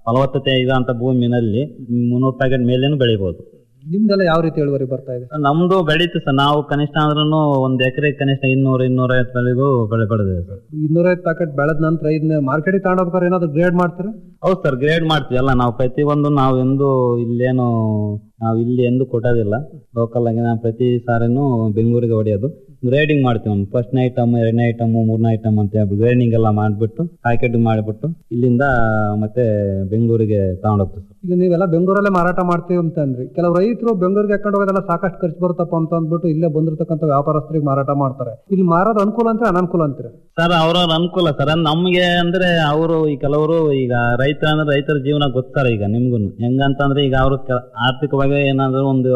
ಫಲವತ್ತತೆ ಇರೋಂಥ ಭೂಮಿನಲ್ಲಿ ಮುನ್ನೂರು ಪ್ಯಾಕೆಟ್ ಮೇಲೇನು ಬೆಳಿಬೋದು ನಿಮ್ದೆಲ್ಲ ಯಾವ ರೀತಿ ಇಳುವರಿ ಬರ್ತಾ ಇದೆ ನಮ್ದು ಬೆಳೀತು ಸರ್ ನಾವು ಕನಿಷ್ಠ ಅಂದ್ರೂ ಒಂದ್ ಎಕರೆ ಕನಿಷ್ಠ ಇನ್ನೂರು ಇನ್ನೂರೈವತ್ತು ಬೆಳೆಗೂ ಬೆಳೆ ಬೆಳೆದಿದೆ ಸರ್ ಇನ್ನೂರೈವತ್ತು ಪ್ಯಾಕೆಟ್ ಬೆಳೆದ ನಂತರ ಇದನ್ನ ಮಾರ್ಕೆಟಿಗೆ ತಗೊಂಡೋಗ್ಬೇಕಾದ್ರೆ ಏನಾದ್ರು ಗ್ರೇಡ್ ಮಾಡ್ತೀರಾ ಹೌದು ಸರ್ ಗ್ರೇಡ್ ಮಾಡ್ತೀವಿ ಎಲ್ಲ ನಾವು ಪ್ರತಿಯೊಂದು ನಾವು ಎಂದು ಇಲ್ಲೇನು ನಾವು ಇಲ್ಲಿ ಎಂದು ಕೊಟ್ಟೋದಿಲ್ಲ ಲೋಕಲ್ ಆಗಿ ನಾವು ಪ್ರತಿ ಸಾರಿನೂ ಬೆಂಗಳೂರಿಗೆ ಹೊಡೆಯೋದು ಗ್ರೇಡಿಂಗ್ ಮಾಡ್ತೀವಿ ಒಂದು ಫಸ್ಟ್ನೇ ಐಟಮ್ ಎರಡನೇ ಐಟಮ್ ಮೂರನೇ ಐಟಮ್ ಅಂತ ಹೇಳಿ ಗ್ರೇಡಿಂಗ್ ಎಲ್ಲ ಮಾಡಿಬಿಟ್ಟು ಪ್ಯಾಕೆಟ್ ಮಾಡಿಬಿಟ್ಟು ಇಲ್ಲಿಂದ ಮತ್ತೆ ಬೆಂಗಳೂರಿಗೆ ತಗೊಂಡೋಗ್ತೀವಿ ಸರ್ ಈಗ ನೀವೆಲ್ಲ ಬೆಂಗಳೂರಲ್ಲೇ ಮಾರಾಟ ಮಾಡ್ತೀವಿ ಅಂತ ಅಂದ್ರಿ ಕೆಲವು ರೈತರು ಬೆಂಗಳೂರಿಗೆ ಹಾಕೊಂಡು ಹೋಗೋದೆಲ್ಲ ಸಾಕಷ್ಟು ಖರ್ಚು ಬರುತ್ತಪ್ಪ ಅಂತ ಅಂದ್ಬಿಟ್ಟು ಇಲ್ಲೇ ಬಂದಿರತಕ್ಕಂಥ ವ್ಯಾಪಾರಸ್ಥರಿಗೆ ಮಾರಾಟ ಮಾಡ್ತಾರೆ ಇಲ್ಲಿ ಮಾರೋದು ಅನುಕೂಲ ಅಂತ ಅನಾನುಕೂಲ ಅಂತೀರ ಸರ್ ಅವ್ರವ್ರ ಅನುಕೂಲ ಸರ್ ನಮ್ಗೆ ಅಂದ್ರೆ ಅವರು ಈ ಕೆಲವರು ಈಗ ರೈತ ಅಂದ್ರೆ ರೈತರ ಜೀವನ ಗೊತ್ತಾರ ಈಗ ನಿಮ್ಗೂ ಹೆಂಗಂತಂದ್ರೆ ಈಗ ಅವರು ಆರ್ಥಿಕವಾಗಿ ಏನಾದ್ರು ಒಂದು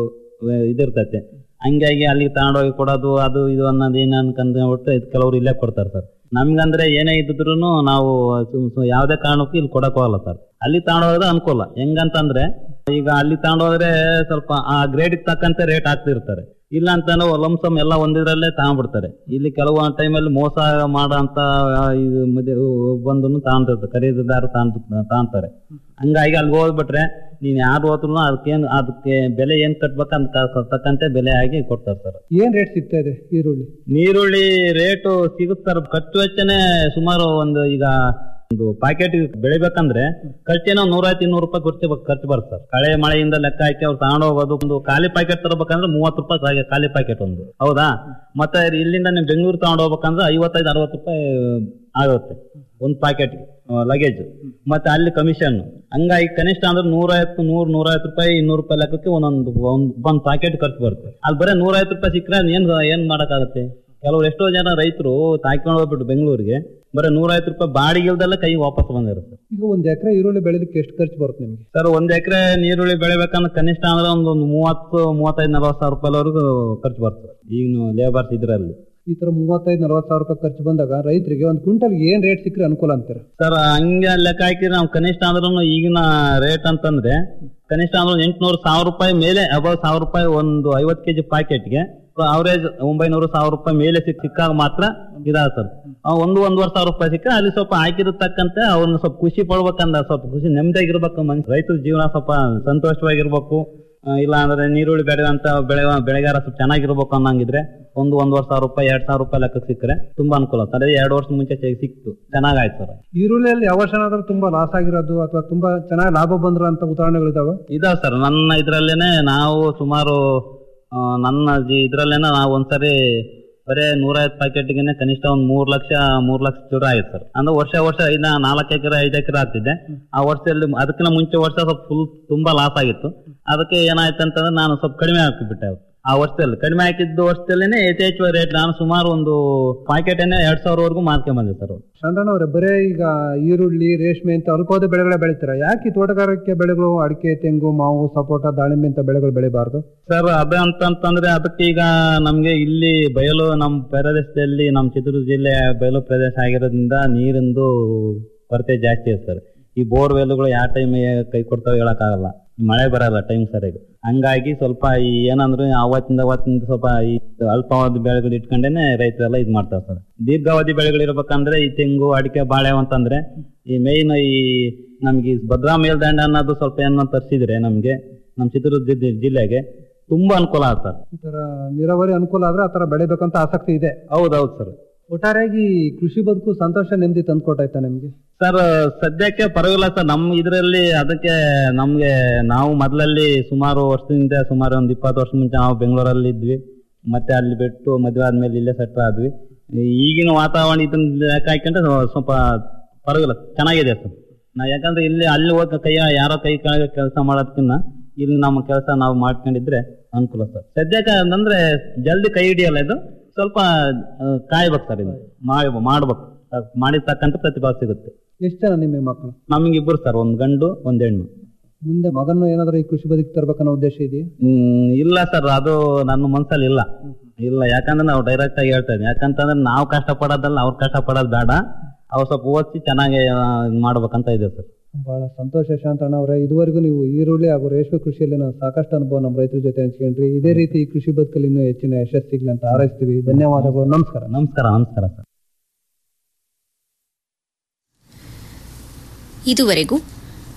ವ- ಇದಿರ್ತೈತೆ ಹಂಗಾಗಿ ಅಲ್ಲಿಗೆ ತಗೊಂಡೋಗಿ ಕೊಡೋದು ಅದು ಇದು ಅನ್ನೋದು ಏನು ಅನ್ಕೊಂಡ್ಬಿಟ್ಟು ಇದು ಕೆಲವರು ಇಲ್ಲೇ ಕೊಡ್ತಾರೆ ಸರ್ ನಮ್ಗಂದ್ರೆ ಏನೇ ಇದ್ದಿದ್ರು ನಾವು ಸು- ಸು- ಯಾವುದೇ ಕಾರಣಕ್ಕೂ ಇಲ್ಲಿ ಕೊಡಕ್ ಹೋಗಲ್ಲ ಸರ್ ಅಲ್ಲಿ ತಗೊಂಡೋದ್ರೆ ಅನುಕೂಲ ಹೆಂಗಂತಂದ್ರೆ ಈಗ ಅಲ್ಲಿ ತಗೊಂಡೋದ್ರೆ ಸ್ವಲ್ಪ ಆ ಗ್ರೇಡ್ ತಕ್ಕಂತೆ ರೇಟ್ ಹಾಕ್ತಿರ್ತಾರೆ ಇಲ್ಲ ಅಂತಾನೆ ಲಂಸಮ್ ಎಲ್ಲ ಒಂದಿದ್ರಲ್ಲೇ ತಗೊಂಡ್ಬಿಡ್ತಾರೆ ಇಲ್ಲಿ ಕೆಲವು ಟೈಮಲ್ಲಿ ಮೋಸ ಮಾಡೋ ಅಂತ ಇದು ಮಧ್ಯ ಬಂದು ತಗೊಂತಿರ್ತಾರೆ ಖರೀದಿದಾರ ತಗೊಂತಾರೆ ಹಂಗಾಗಿ ಅಲ್ಲಿ ಹೋಗ್ಬಿಟ್ರೆ ನೀನ್ ಯಾರು ಹೋದ್ರು ಅದಕ್ಕೇನು ಅದಕ್ಕೆ ಬೆಲೆ ಏನ್ ಕಟ್ಬೇಕು ಅಂತ ತಕ್ಕಂತೆ ಬೆಲೆ ಆಗಿ ಕೊಡ್ತಾರೆ ಸರ್ ಏನ್ ರೇಟ್ ಸಿಗ್ತಾ ಇದೆ ಈರುಳ್ಳಿ ನೀರುಳ್ಳಿ ರೇಟು ಸಿಗುತ್ತಾರೆ ಖರ್ಚು ವೆಚ್ಚನೇ ಸುಮಾರು ಒಂದು ಈಗ ಒಂದು ಪ್ಯಾಕೆಟ್ ಬೆಳಿಬೇಕಂದ್ರೆ ಖರ್ಚೇನೋ ನೂರೈವತ್ತು ಇನ್ನೂರು ರೂಪಾಯಿ ಖರ್ಚು ಬ- ಖರ್ಚು ಬರುತ್ತೆ ಸರ್ ಕಳೆ ಮಳೆಯಿಂದ ಲೆಕ್ಕ ಹಾಕಿ ಅವ್ರು ತಗೊಂಡು ಹೋಗೋದು ಒಂದು ಖಾಲಿ ಪ್ಯಾಕೆಟ್ ತರಬೇಕಂದ್ರೆ ಮೂವತ್ತು ರೂಪಾಯಿ ಸಾಗೆ- ಖಾಲಿ ಪ್ಯಾಕೆಟ್ ಒಂದು ಹೌದಾ ಮತ್ತೆ ಇಲ್ಲಿಂದ ನೀವು ಬೆಂಗಳೂರು ತಗೊಂಡು ಹೋಗ್ಬೇಕಂದ್ರೆ ಐವತ್ತೈದು ಅರವತ್ತು ರೂಪಾಯಿ ಆಗುತ್ತೆ ಒಂದು ಪ್ಯಾಕೆಟ್ ಲಗೇಜ್ ಮತ್ತೆ ಅಲ್ಲಿ ಕಮಿಷನ್ ಹಂಗಾಗಿ ಕನಿಷ್ಠ ಅಂದ್ರೆ ನೂರೈವತ್ತು ನೂರ್ ನೂರೈವತ್ತು ರೂಪಾಯಿ ಇನ್ನೂರು ರೂಪಾಯಿ ಲೆಕ್ಕಕ್ಕೆ ಒಂದೊಂದು ಒಂದ್ ಒಂದ್ ಪ್ಯಾಕೆಟ್ ಖರ್ಚು ಬರುತ್ತೆ ಅಲ್ಲಿ ಬರೀ ನೂರೈವತ್ತು ರೂಪಾಯಿ ಸಿಕ್ಕರೆ ಏನ್ ಏನ್ ಮಾಡಕ್ಕಾಗತ್ತೆ ಕೆಲವರು ಎಷ್ಟೋ ಜನ ರೈತರು ತಾಯ್ಕೊಂಡು ಹೋಗ್ಬಿಟ್ಟು ಬೆಂಗಳೂರಿಗೆ ಬರೀ ನೂರೈವತ್ತು ರೂಪಾಯಿ ಬಾಡಿಗೆ ಇಲ್ದಲ್ಲ ಕೈ ವಾಪಸ್ ಬಂದಿರುತ್ತೆ ಈಗ ಒಂದ್ ಎಕರೆ ಈರುಳ್ಳಿ ಬೆಳೆದಕ್ಕೆ ಎಷ್ಟು ಖರ್ಚು ಬರುತ್ತೆ ನಿಮ್ಗೆ ಸರ್ ಒಂದ್ ಎಕರೆ ನೀರುಳ್ಳಿ ಬೆಳಿಬೇಕಂದ್ರೆ ಕನಿಷ್ಠ ಅಂದ್ರೆ ಒಂದು ಒಂದು ಮೂವತ್ತು ಮೂವತ್ತೈದು ನಲವತ್ತು ಸಾವಿರ ರೂಪಾಯಿವರೆಗೂ ಖರ್ಚು ಬರ್ತದೆ ಈಗ ಲೇಬರ್ಸ್ ಇದ್ರಲ್ಲಿ ಈ ತರ ಮೂವತ್ತೈದು ನಲವತ್ತು ಸಾವಿರ ರೂಪಾಯಿ ಖರ್ಚು ಬಂದಾಗ ರೈತರಿಗೆ ಒಂದು ಕ್ವಿಂಟಲ್ ಏನ್ ರೇಟ್ ಸಿಕ್ಕರೆ ಅನುಕೂಲ ಅಂತೀರ ಸರ್ ಹಂಗೆ ಲೆಕ್ಕ ಹಾಕಿದ್ರೆ ನಾವು ಕನಿಷ್ಠ ಅಂದ್ರೂ ಈಗಿನ ರೇಟ್ ಅಂತಂದ್ರೆ ಕನಿಷ್ಠ ಅಂದ್ರೆ ಎಂಟ್ನೂರು ಸಾವಿರ ರೂಪಾಯಿ ಮೇಲೆ ಅಬೌವ್ ಸಾವಿರ ರೂಪಾಯಿ ಒಂದು ಐವತ್ತು ಕೆಜಿ ಪ್ಯಾಕೆಟ್ಗೆ ಅವರೇಜ್ ಒಂಬೈನೂರು ಸಾವಿರ ರೂಪಾಯಿ ಮೇಲೆ ಸಿಕ್ ಸಿಕ್ಕಾಗ ಮಾತ್ರ ಇದಾದ ಸರ್ ಒಂದು ಒಂದೂವರೆ ಸಾವಿರ ರೂಪಾಯಿ ಸಿಕ್ಕ ಅಲ್ಲಿ ಸ್ವಲ್ಪ ಹಾಕಿರತಕ್ಕಂತೆ ಅವ್ರನ್ನ ಸ್ವಲ್ಪ ಖುಷಿ ಪಡ್ಬೇಕಂದ ಸ್ವಲ್ಪ ಖುಷಿ ನೆಮ್ಮದಿಯಾಗಿರ್ಬೇಕು ಮನುಷ್ಯ ರೈತರ ಜೀವನ ಸ್ವಲ್ಪ ಸಂತೋಷವಾಗಿರ್ಬೇಕು ಆ, ಇಲ್ಲ ಅಂದ್ರೆ ನೀರುಳ್ಳಿ ಬೆಳೆದಂತ ಬೆಳೆ ಬೆಳೆಗಾರ ಸ್ವಲ್ಪ ಚೆನ್ನಾಗಿರ್ಬೇಕು ಅನ್ನಂಗಿದ್ರೆ ಒಂದು ಒಂದೂವರೆ ಸಾವಿರ ರೂಪಾಯಿ ಎರಡ್ ಸಾವಿರ ರೂಪಾಯಿ ಲೆಕ್ಕಕ್ಕೆ ಸಿಕ್ಕರೆ ತುಂಬಾ ಅನುಕೂಲ ಸರ್ ಎರಡು ವರ್ಷ ಮುಂಚೆ ಚೆ- ಸಿಕ್ತು ಚೆನ್ನಾಗಾಯ್ತು ಸರ್ ಈರುಳ್ಳಿಯಲ್ಲಿ ಯಾವ ವರ್ಷನಾದ್ರೂ ತುಂಬಾ ಲಾಸ್ ಆಗಿರೋದು ಅಥವಾ ತುಂಬಾ ಚೆನ್ನಾಗಿ ಲಾಭ ಬಂದ್ರು ಅಂತ ಉದಾಹರಣೆಗಳಿದಾವೆ ಇದಾವ ಸರ್ ನನ್ನ ಇದ್ರಲ್ಲೇನೆ ನಾವು ಸುಮಾರು ಆ, ನನ್ನ ಜಿ- ಇದ್ರಲ್ಲೇನೆ ನಾವು ಒಂದ್ಸರಿ ಬರೇ ನೂರೈವತ್ತು ಪ್ಯಾಕೆಟ್ಗೆನೆ ಕನಿಷ್ಠ ಒಂದ್ ಮೂರ್ ಲಕ್ಷ ಮೂರ್ ಲಕ್ಷ ಚೂರ ಆಯ್ತು ಸರ್ ಅಂದ್ರೆ ವರ್ಷ ವರ್ಷ ಐದ ನಾಲ್ಕು ಎಕರೆ ಐದು ಎಕರೆ ಆಗ್ತಿದ್ದೆ ಆ ವರ್ಷದಲ್ಲಿ ಅದಕ್ಕಿಂತ ಮುಂಚೆ ವರ್ಷ ಸ್ವಲ್ಪ ಫುಲ್ ತುಂಬಾ ಲಾಸ್ ಆಗಿತ್ತು ಅದಕ್ಕೆ ಏನಾಯ್ತು ಅಂತಂದ್ರೆ ನಾನು ಸ್ವಲ್ಪ ಕಡಿಮೆ ಹಾಕಿಬಿಟ್ಟೆ ಆ ವರ್ಷದಲ್ಲಿ ಕಡಿಮೆ ಹಾಕಿದ್ದು ವರ್ಷದಲ್ಲೇನೆ ಯಥೇಚ್ಛ ರೇಟ್ ನಾನು ಸುಮಾರು ಒಂದು ಪ್ಯಾಕೆಟ್ ಎರಡ್ ಸಾವಿರವರೆಗೂ ಮಾರ್ಕೊಂಡ್ ಬಂದೆ ಸರ್ ಚಂದ್ರಣ್ಣ ಅವರೇ ಬರೇ ಈಗ ಈರುಳ್ಳಿ ರೇಷ್ಮೆ ಅಂತ ಅಲ್ಪಾವಧಿ ಬೆಳೆಗಳೇ ಬೆಳಿತೀರಾ ಯಾಕೆ ಈ ತೋಟಗಾರಿಕೆ ಬೆಳೆಗಳು ಅಡಿಕೆ ತೆಂಗು ಮಾವು ಸಪೋಟ ದಾಳಿಂಬೆ ಅಂತ ಬೆಳೆಗಳು ಬೆಳಿಬಾರ್ದು ಸರ್ ಅದೇ ಅಂತಂತಂದ್ರೆ ಅದಕ್ಕೆ ಈಗ ನಮ್ಗೆ ಇಲ್ಲಿ ಬಯಲು ನಮ್ಮ ಪ್ರದೇಶದಲ್ಲಿ ನಮ್ಮ ಚಿತ್ರದುರ್ಗ ಜಿಲ್ಲೆ ಬಯಲು ಪ್ರದೇಶ ಆಗಿರೋದ್ರಿಂದ ನೀರಿಂದು ಕೊರತೆ ಜಾಸ್ತಿ ಇದೆ ಸರ್ ಈ ಬೋರ್ವೆಲ್ಗಳು ಯಾವ ಟೈಮ್ ಕೈ ಕೊಡ್ತಾವೆ ಹೇಳಕ್ಕಾಗಲ್ಲ ಮಳೆ ಬರಲ್ಲ ಟೈಮ್ ಸರಿಯಾಗಿ ಹಂಗಾಗಿ ಸ್ವಲ್ಪ ಈ ಏನಂದ್ರೆ ಅವತ್ತಿಂದ ಅವತ್ತಿಂದ ಸ್ವಲ್ಪ ಈ ಅಲ್ಪಾವಧಿ ಬೆಳೆಗಳು ಇಟ್ಕೊಂಡೇನೆ ರೈತರೆಲ್ಲ ಇದ್ ಮಾಡ್ತಾರೆ ಸರ್ ದೀರ್ಘಾವಧಿ ಬೆಳೆಗಳು ಇರ್ಬೇಕಂದ್ರೆ ಈ ತೆಂಗು ಅಡಿಕೆ ಬಾಳೆ ಅಂತಂದ್ರೆ ಈ ಮೇಯ್ನ್ ಈ ನಮ್ಗೆ ಈ ಭದ್ರಾ ಮೇಲ್ದಂಡ ಅನ್ನೋದು ಸ್ವಲ್ಪ ಏನೋ ತರಿಸಿದ್ರೆ ನಮ್ಗೆ ನಮ್ಮ ಚಿತ್ರದುರ್ಗ ಜಿ- ಜಿಲ್ಲೆಗೆ ತುಂಬಾ ಅನುಕೂಲ ಆಗುತ್ತೆ ಸರ್ ಈ ತರ ನೀರಾವರಿ ಅನುಕೂಲ ಆದ್ರೆ ಆ ತರ ಬೆಳಿಬೇಕಂತ ಆಸಕ್ತಿ ಇದೆ ಹೌದೌದು ಸರ್ ಒಟ್ಟಾರೆಯಾಗಿ ಕೃಷಿ ಬದುಕು ಸಂತೋಷ ನೆಮ್ಮದಿ ತಂದ್ಕೊಟ್ಟಾಯ್ತಾ ನಿಮ್ಗೆ ಸರ್ ಸದ್ಯಕ್ಕೆ ಪರವಾಗಿಲ್ಲ ಸರ್ ನಮ್ಮ ಇದರಲ್ಲಿ ಅದಕ್ಕೆ ನಮ್ಗೆ ನಾವು ಮೊದಲಲ್ಲಿ ಸುಮಾರು ವರ್ಷದಿಂದ ಸುಮಾರು ಒಂದು ಇಪ್ಪತ್ತು ವರ್ಷ ಮುಂಚೆ ನಾವು ಬೆಂಗಳೂರಲ್ಲಿ ಇದ್ವಿ ಮತ್ತೆ ಅಲ್ಲಿ ಬಿಟ್ಟು ಮದುವೆ ಆದ್ಮೇಲೆ ಇಲ್ಲೇ ಸೆಟ್ಲ್ ಆದ್ವಿ ಈಗಿನ ವಾತಾವರಣ ಇದನ್ನ ಲೆಕ್ಕ ಹಾಕೊಂಡ್ರೆ ಸ್ವಲ್ಪ ಪರವಾಗಿಲ್ಲ ಚೆನ್ನಾಗಿದೆ ಸರ್ ನಾ ಯಾಕಂದ್ರೆ ಇಲ್ಲಿ ಅಲ್ಲಿ ಹೋಗ ಕೈಯ ಯಾರೋ ಕೈ ಕೆಳಗೆ ಕೆಲಸ ಮಾಡೋದಕ್ಕಿಂತ ಇಲ್ಲಿ ನಮ್ಮ ಕೆಲಸ ನಾವು ಮಾಡ್ಕೊಂಡಿದ್ರೆ ಅನುಕೂಲ ಸರ್ ಸದ್ಯಕ್ಕೆ ಅಂದ್ರೆ ಜಲ್ದಿ ಕೈ ಹಿಡಿಯಲ್ಲ ಇದು ಸ್ವಲ್ಪ ಆ, ಕಾಯ್ಬೇಕು ಸರ್ ಇದು ಮಾಡಿ ಮಾಡ್ಬೇಕು ಅದ್ ಮಾಡಿದ ತಕ್ಕಂತ ಪ್ರತಿಭಾ ಸಿಗುತ್ತೆ ಎಷ್ಟು ಜನ ನಿಮಗೆ ಮಕ್ಕಳು ನಮ್ಗೆ ಇಬ್ಬರು ಸರ್ ಒಂದ್ ಗಂಡು ಒಂದ್ ಹೆಣ್ಣು ಮುಂದೆ ಮಗನ್ನು ಏನಾದ್ರೂ ಈ ಕೃಷಿ ಬದುಕು ತರ್ಬೇಕನ್ನೋ ಉದ್ದೇಶ ಇದೆಯಾ ಹ್ಮ್, ಇಲ್ಲ ಸರ್ ಅದು ನನ್ನ ಮನ್ಸಲ್ಲಿ ಇಲ್ಲ ಇಲ್ಲ ಯಾಕಂದ್ರೆ ನಾವು ಡೈರೆಕ್ಟ್ ಆಗಿ ಹೇಳ್ತಾ ಇದ್ದೀವಿ ಯಾಕಂತಂದ್ರೆ ನಾವು ಕಷ್ಟ ಪಡೋದಲ್ಲ ಅವ್ರು ಕಷ್ಟ ಪಡೋದು ಬೇಡ ಅವ್ರು ಸ್ವಲ್ಪ ಓದಿಸಿ ಚೆನ್ನಾಗಿ ಆ, ಇದ್ ಮಾಡ್ಬೇಕಂತ ಇದೆ ಸರ್ ಬಹಳ ಸಂತೋಷ ಶಾಂತಣ್ಣ ಅವರೇ ಇದುವರೆಗೂ ನೀವು ಈರುಳ್ಳಿ ಹಾಗೂ ರೇಷ್ಮೆ ಕೃಷಿಯಲ್ಲಿ ನಾವು ಸಾಕಷ್ಟು ಅನುಭವ ನಮ್ಮ ರೈತರ ಜೊತೆ ಹಂಚ್ಕೊಂಡ್ರಿ ಇದೇ ರೀತಿ ಈ ಕೃಷಿ ಬದುಕಲ್ಲಿ ಇನ್ನೂ ಹೆಚ್ಚಿನ ಯಶಸ್ಸು ಸಿಗ್ಲಿ ಅಂತ ಹಾರೈಸ್ತೀವಿ ಧನ್ಯವಾದಗಳು ನಮಸ್ಕಾರ ನಮಸ್ಕಾರ ನಮಸ್ಕಾರ ಸರ್ ಇದುವರೆಗೂ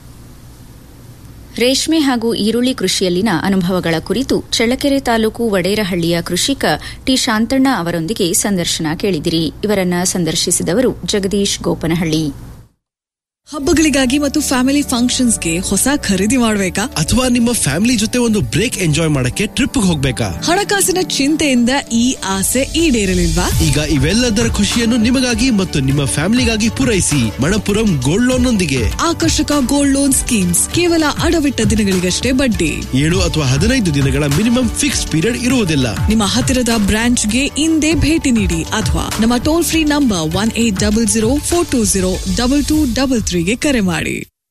ರೇಷ್ಮೆ ಹಾಗೂ ಈರುಳ್ಳಿ ಕೃಷಿಯಲ್ಲಿನ ಅನುಭವಗಳ ಕುರಿತು ಚಳ್ಳಕೆರೆ ತಾಲೂಕು ವಡೇರಹಳ್ಳಿಯ ಕೃಷಿಕ ಟಿ ಶಾಂತಣ್ಣ ಅವರೊಂದಿಗೆ ಸಂದರ್ಶನ ಕೇಳಿದಿರಿ ಇವರನ್ನ ಸಂದರ್ಶಿಸಿದವರು ಜಗದೀಶ್ ಗೋಪನಹಳ್ಳಿ ಹಬ್ಬಗಳಿಗಾಗಿ ಮತ್ತು ಫ್ಯಾಮಿಲಿ ಫಂಕ್ಷನ್ಸ್ಗೆ ಹೊಸ ಖರೀದಿ ಮಾಡಬೇಕಾ ಅಥವಾ ನಿಮ್ಮ ಫ್ಯಾಮಿಲಿ ಜೊತೆ ಒಂದು ಬ್ರೇಕ್ ಎಂಜಾಯ್ ಮಾಡಕ್ಕೆ ಟ್ರಿಪ್ ಹೋಗ್ಬೇಕಾ ಹಣಕಾಸಿನ ಚಿಂತೆಯಿಂದ ಈ ಆಸೆ ಈಡೇರಲಿಲ್ವಾ ಈಗ ಇವೆಲ್ಲದರ ಖುಷಿಯನ್ನು ನಿಮಗಾಗಿ ಮತ್ತು ನಿಮ್ಮ ಫ್ಯಾಮಿಲಿಗಾಗಿ ಪೂರೈಸಿ ಮಣಪುರಂ ಗೋಲ್ಡ್ ಲೋನ್ ನೊಂದಿಗೆ ಆಕರ್ಷಕ ಗೋಲ್ಡ್ ಲೋನ್ ಸ್ಕೀಮ್ಸ್ ಕೇವಲ ಅಡವಿಟ್ಟ ದಿನಗಳಿಗಷ್ಟೇ ಬಡ್ಡಿ ಏಳು ಅಥವಾ ಹದಿನೈದು ದಿನಗಳ ಮಿನಿಮಮ್ ಫಿಕ್ಸ್ ಪೀರಿಯಡ್ ಇರುವುದಿಲ್ಲ ನಿಮ್ಮ ಹತ್ತಿರದ ಬ್ರಾಂಚ್ಗೆ ಇಂದೇ ಭೇಟಿ ನೀಡಿ ಅಥವಾ ನಮ್ಮ toll free number one eight double zero four two zero double two double ತ್ರೀಗೆ ಕರೆ ಮಾಡಿ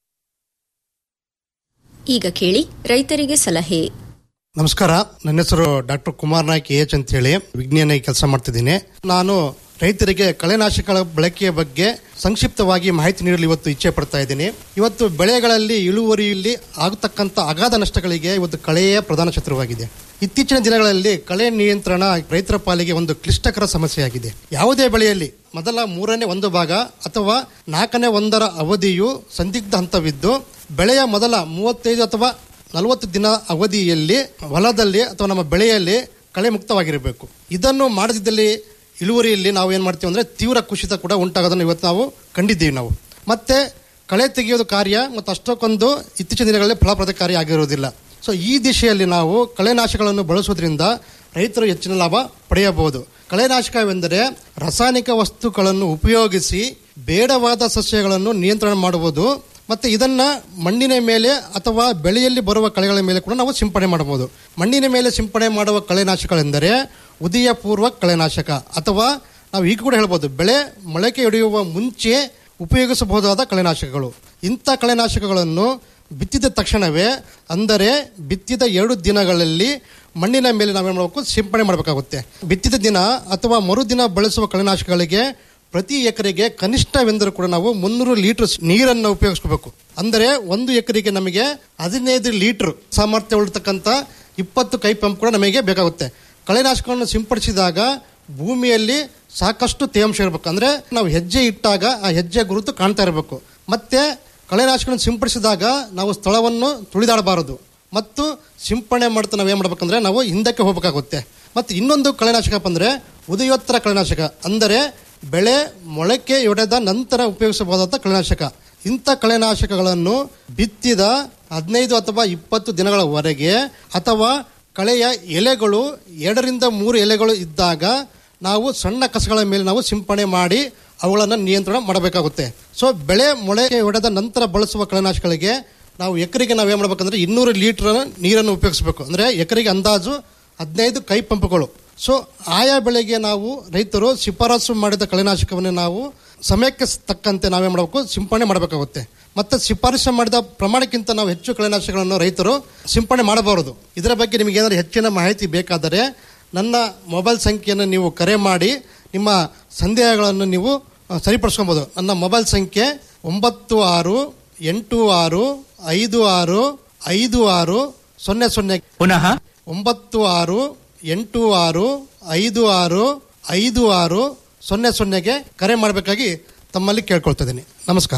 ಈಗ ಕೇಳಿ ರೈತರಿಗೆ ಸಲಹೆ ನಮಸ್ಕಾರ ನನ್ನ ಹೆಸರು ಡಾಕ್ಟರ್ ಕುಮಾರ್ ನಾಯ್ಕ ಎಚ್ ಅಂತ ಹೇಳಿ ವಿಜ್ಞಾನಿ ಕೆಲಸ ಮಾಡ್ತಿದ್ದೀನಿ ನಾನು ರೈತರಿಗೆ ಕಳೆನಾಶಕಗಳ ಬಳಕೆಯ ಬಗ್ಗೆ ಸಂಕ್ಷಿಪ್ತವಾಗಿ ಮಾಹಿತಿ ನೀಡಲು ಇವತ್ತು ಇಚ್ಛೆ ಪಡ್ತಾ ಇದ್ದೀನಿ ಇವತ್ತು ಬೆಳೆಗಳಲ್ಲಿ ಇಳುವರಿಯಲ್ಲಿ ಆಗತಕ್ಕಂಥ ಅಗಾಧ ನಷ್ಟಗಳಿಗೆ ಇವತ್ತು ಕಳೆಯೇ ಪ್ರಧಾನ ಶತ್ರುವಾಗಿದೆ ಇತ್ತೀಚಿನ ದಿನಗಳಲ್ಲಿ ಕಳೆ ನಿಯಂತ್ರಣ ರೈತರ ಪಾಲಿಗೆ ಒಂದು ಕ್ಲಿಷ್ಟಕರ ಸಮಸ್ಯೆಯಾಗಿದೆ ಯಾವುದೇ ಬೆಳೆಯಲ್ಲಿ ಮೊದಲ ಮೂರನೇ ಒಂದು ಭಾಗ ಅಥವಾ ನಾಲ್ಕನೇ ಒಂದರ ಅವಧಿಯು ಸಂದಿಗ್ಧ ಹಂತವಿದ್ದು ಬೆಳೆಯ ಮೊದಲ ಮೂವತ್ತೈದು ಅಥವಾ ನಲವತ್ತು ದಿನ ಅವಧಿಯಲ್ಲಿ ಹೊಲದಲ್ಲಿ ಅಥವಾ ನಮ್ಮ ಬೆಳೆಯಲ್ಲಿ ಕಳೆ ಮುಕ್ತವಾಗಿರಬೇಕು ಇದನ್ನು ಮಾಡದಿದ್ದಲ್ಲಿ ಇಳುವರಿಯಲ್ಲಿ ನಾವು ಏನು ಮಾಡ್ತೀವಿ ಅಂದರೆ ತೀವ್ರ ಕುಸಿತ ಕೂಡ ಉಂಟಾಗೋದನ್ನು ಇವತ್ತು ನಾವು ಕಂಡಿದ್ದೀವಿ ನಾವು ಮತ್ತೆ ಕಳೆ ತೆಗೆಯೋದು ಕಾರ್ಯ ಮತ್ತು ಅಷ್ಟಕ್ಕೊಂದು ಇತ್ತೀಚಿನ ದಿನಗಳಲ್ಲಿ ಫಲಪ್ರದಕಾರಿ ಆಗಿರುವುದಿಲ್ಲ ಸೊ ಈ ದಿಶೆಯಲ್ಲಿ ನಾವು ಕಳೆನಾಶಕಗಳನ್ನು ಬಳಸೋದ್ರಿಂದ ರೈತರು ಹೆಚ್ಚಿನ ಲಾಭ ಪಡೆಯಬಹುದು ಕಳೆನಾಶಕವೆಂದರೆ ರಾಸಾಯನಿಕ ವಸ್ತುಗಳನ್ನು ಉಪಯೋಗಿಸಿ ಬೇಡವಾದ ಸಸ್ಯಗಳನ್ನು ನಿಯಂತ್ರಣ ಮಾಡುವುದು ಮತ್ತು ಇದನ್ನ ಮಣ್ಣಿನ ಮೇಲೆ ಅಥವಾ ಬೆಳೆಯಲ್ಲಿ ಬರುವ ಕಳೆಗಳ ಮೇಲೆ ಕೂಡ ನಾವು ಸಿಂಪಡಣೆ ಮಾಡಬಹುದು ಮಣ್ಣಿನ ಮೇಲೆ ಸಿಂಪಡಣೆ ಮಾಡುವ ಕಳೆನಾಶಕಗಳೆಂದರೆ ಉದಯ ಪೂರ್ವ ಕಳೆನಾಶಕ ಅಥವಾ ನಾವು ಈಗ ಕೂಡ ಹೇಳ್ಬೋದು ಬೆಳೆ ಮೊಳಕೆ ಹೊಡೆಯುವ ಮುಂಚೆ ಉಪಯೋಗಿಸಬಹುದಾದ ಕಳೆನಾಶಕಗಳು ಇಂಥ ಕಳೆನಾಶಕಗಳನ್ನು ಬಿತ್ತಿದ ತಕ್ಷಣವೇ ಅಂದರೆ ಬಿತ್ತಿದ ಎರಡು ದಿನಗಳಲ್ಲಿ ಮಣ್ಣಿನ ಮೇಲೆ ನಾವೇನು ಮಾಡಬೇಕು ಸಿಂಪಡಣೆ ಮಾಡಬೇಕಾಗುತ್ತೆ ಬಿತ್ತಿದ ದಿನ ಅಥವಾ ಮರುದಿನ ಬಳಸುವ ಕಳೆನಾಶಕಗಳಿಗೆ ಪ್ರತಿ ಎಕರೆಗೆ ಕನಿಷ್ಠವೆಂದರೂ ಕೂಡ ನಾವು ಮುನ್ನೂರು ಲೀಟರ್ ನೀರನ್ನು ಉಪಯೋಗಿಸ್ಕೋಬೇಕು ಅಂದರೆ ಒಂದು ಎಕರೆಗೆ ನಮಗೆ ಹದಿನೈದು ಲೀಟರ್ ಸಾಮರ್ಥ್ಯ ಉಳ್ತಕ್ಕಂಥ ಇಪ್ಪತ್ತು ಕೈ ಪಂಪ್ ಕೂಡ ನಮಗೆ ಬೇಕಾಗುತ್ತೆ ಕಳೆನಾಶಕವನ್ನು ಸಿಂಪಡಿಸಿದಾಗ ಭೂಮಿಯಲ್ಲಿ ಸಾಕಷ್ಟು ತೇವಾಂಶ ಇರಬೇಕು ಅಂದರೆ ನಾವು ಹೆಜ್ಜೆ ಇಟ್ಟಾಗ ಆ ಹೆಜ್ಜೆ ಗುರುತು ಕಾಣ್ತಾ ಇರಬೇಕು ಮತ್ತೆ ಕಳೆನಾಶಕವನ್ನು ಸಿಂಪಡಿಸಿದಾಗ ನಾವು ಸ್ಥಳವನ್ನು ತುಳಿದಾಡಬಾರದು ಮತ್ತು ಸಿಂಪಡಣೆ ಮಾಡ್ತಾ ನಾವು ಏನು ಮಾಡ್ಬೇಕಂದ್ರೆ ನಾವು ಹಿಂದಕ್ಕೆ ಹೋಗಬೇಕಾಗುತ್ತೆ ಮತ್ತು ಇನ್ನೊಂದು ಕಳೆನಾಶಕ ಅಂದರೆ ಉದಯೋತ್ತರ ಕಳೆನಾಶಕ ಅಂದರೆ ಬೆಳೆ ಮೊಳಕೆ ಒಡೆದ ನಂತರ ಉಪಯೋಗಿಸಬಹುದಾದ ಕಳೆನಾಶಕ ಇಂಥ ಕಳೆನಾಶಕಗಳನ್ನು ಬಿತ್ತಿದ ಹದಿನೈದು ಅಥವಾ ಇಪ್ಪತ್ತು ದಿನಗಳವರೆಗೆ ಅಥವಾ ಕಳೆಯ ಎಲೆಗಳು ಎರಡರಿಂದ ಮೂರು ಎಲೆಗಳು ಇದ್ದಾಗ ನಾವು ಸಣ್ಣ ಕಸಗಳ ಮೇಲೆ ನಾವು ಸಿಂಪಡಣೆ ಮಾಡಿ ಅವುಗಳನ್ನು ನಿಯಂತ್ರಣ ಮಾಡಬೇಕಾಗುತ್ತೆ ಸೊ ಬೆಳೆ ಮೊಳಕೆ ಹೊಡೆದ ನಂತರ ಬಳಸುವ ಕಳೆನಾಶಕಗಳಿಗೆ ನಾವು ಎಕರೆಗೆ ನಾವು ಏನು ಮಾಡ್ಬೇಕಂದ್ರೆ ಇನ್ನೂರು ಲೀಟರ್ ನೀರನ್ನು ಉಪಯೋಗಿಸಬೇಕು ಅಂದರೆ ಎಕರೆಗೆ ಅಂದಾಜು ಹದಿನೈದು ಕೈ ಪಂಪ್ಗಳು ಸೊ ಆಯಾ ಬೆಳೆಗೆ ನಾವು ರೈತರು ಶಿಫಾರಸು ಮಾಡಿದ ಕಳೆನಾಶಕವನ್ನು ನಾವು ಸಮಯಕ್ಕೆ ತಕ್ಕಂತೆ ನಾವೇ ಮಾಡಬೇಕು ಸಿಂಪಡಣೆ ಮಾಡಬೇಕಾಗುತ್ತೆ ಮತ್ತು ಶಿಫಾರಸು ಮಾಡಿದ ಪ್ರಮಾಣಕ್ಕಿಂತ ನಾವು ಹೆಚ್ಚು ಕಳೆನಾಶಕಗಳನ್ನು ರೈತರು ಸಿಂಪಡಣೆ ಮಾಡಬಾರದು ಇದರ ಬಗ್ಗೆ ನಿಮಗೆ ಏನಾದರೂ ಹೆಚ್ಚಿನ ಮಾಹಿತಿ ಬೇಕಾದರೆ ನನ್ನ ಮೊಬೈಲ್ ಸಂಖ್ಯೆಯನ್ನು ನೀವು ಕರೆ ಮಾಡಿ ನಿಮ್ಮ ಸಂದೇಹಗಳನ್ನು ನೀವು ಆ, ಸರಿಪಡಿಸ್ಕೊಬೋದು ನನ್ನ ಮೊಬೈಲ್ ಸಂಖ್ಯೆ ಒಂಬತ್ತು ಆರು ಎಂಟು ಆರು ಐದು ಆರು ಐದು ಆರು ಸೊನ್ನೆ ಸೊನ್ನೆ ಪುನಃ ಒಂಬತ್ತು ಆರು ಎಂಟು ಆರು ಐದು ಆರು ಐದು ಆರು ಸೊನ್ನೆ ಸೊನ್ನೆಗೆ ಕರೆ ಮಾಡಬೇಕಾಗಿ ತಮ್ಮಲ್ಲಿ ಕೇಳ್ಕೊಳ್ತಿದ್ದೀನಿ ನಮಸ್ಕಾರ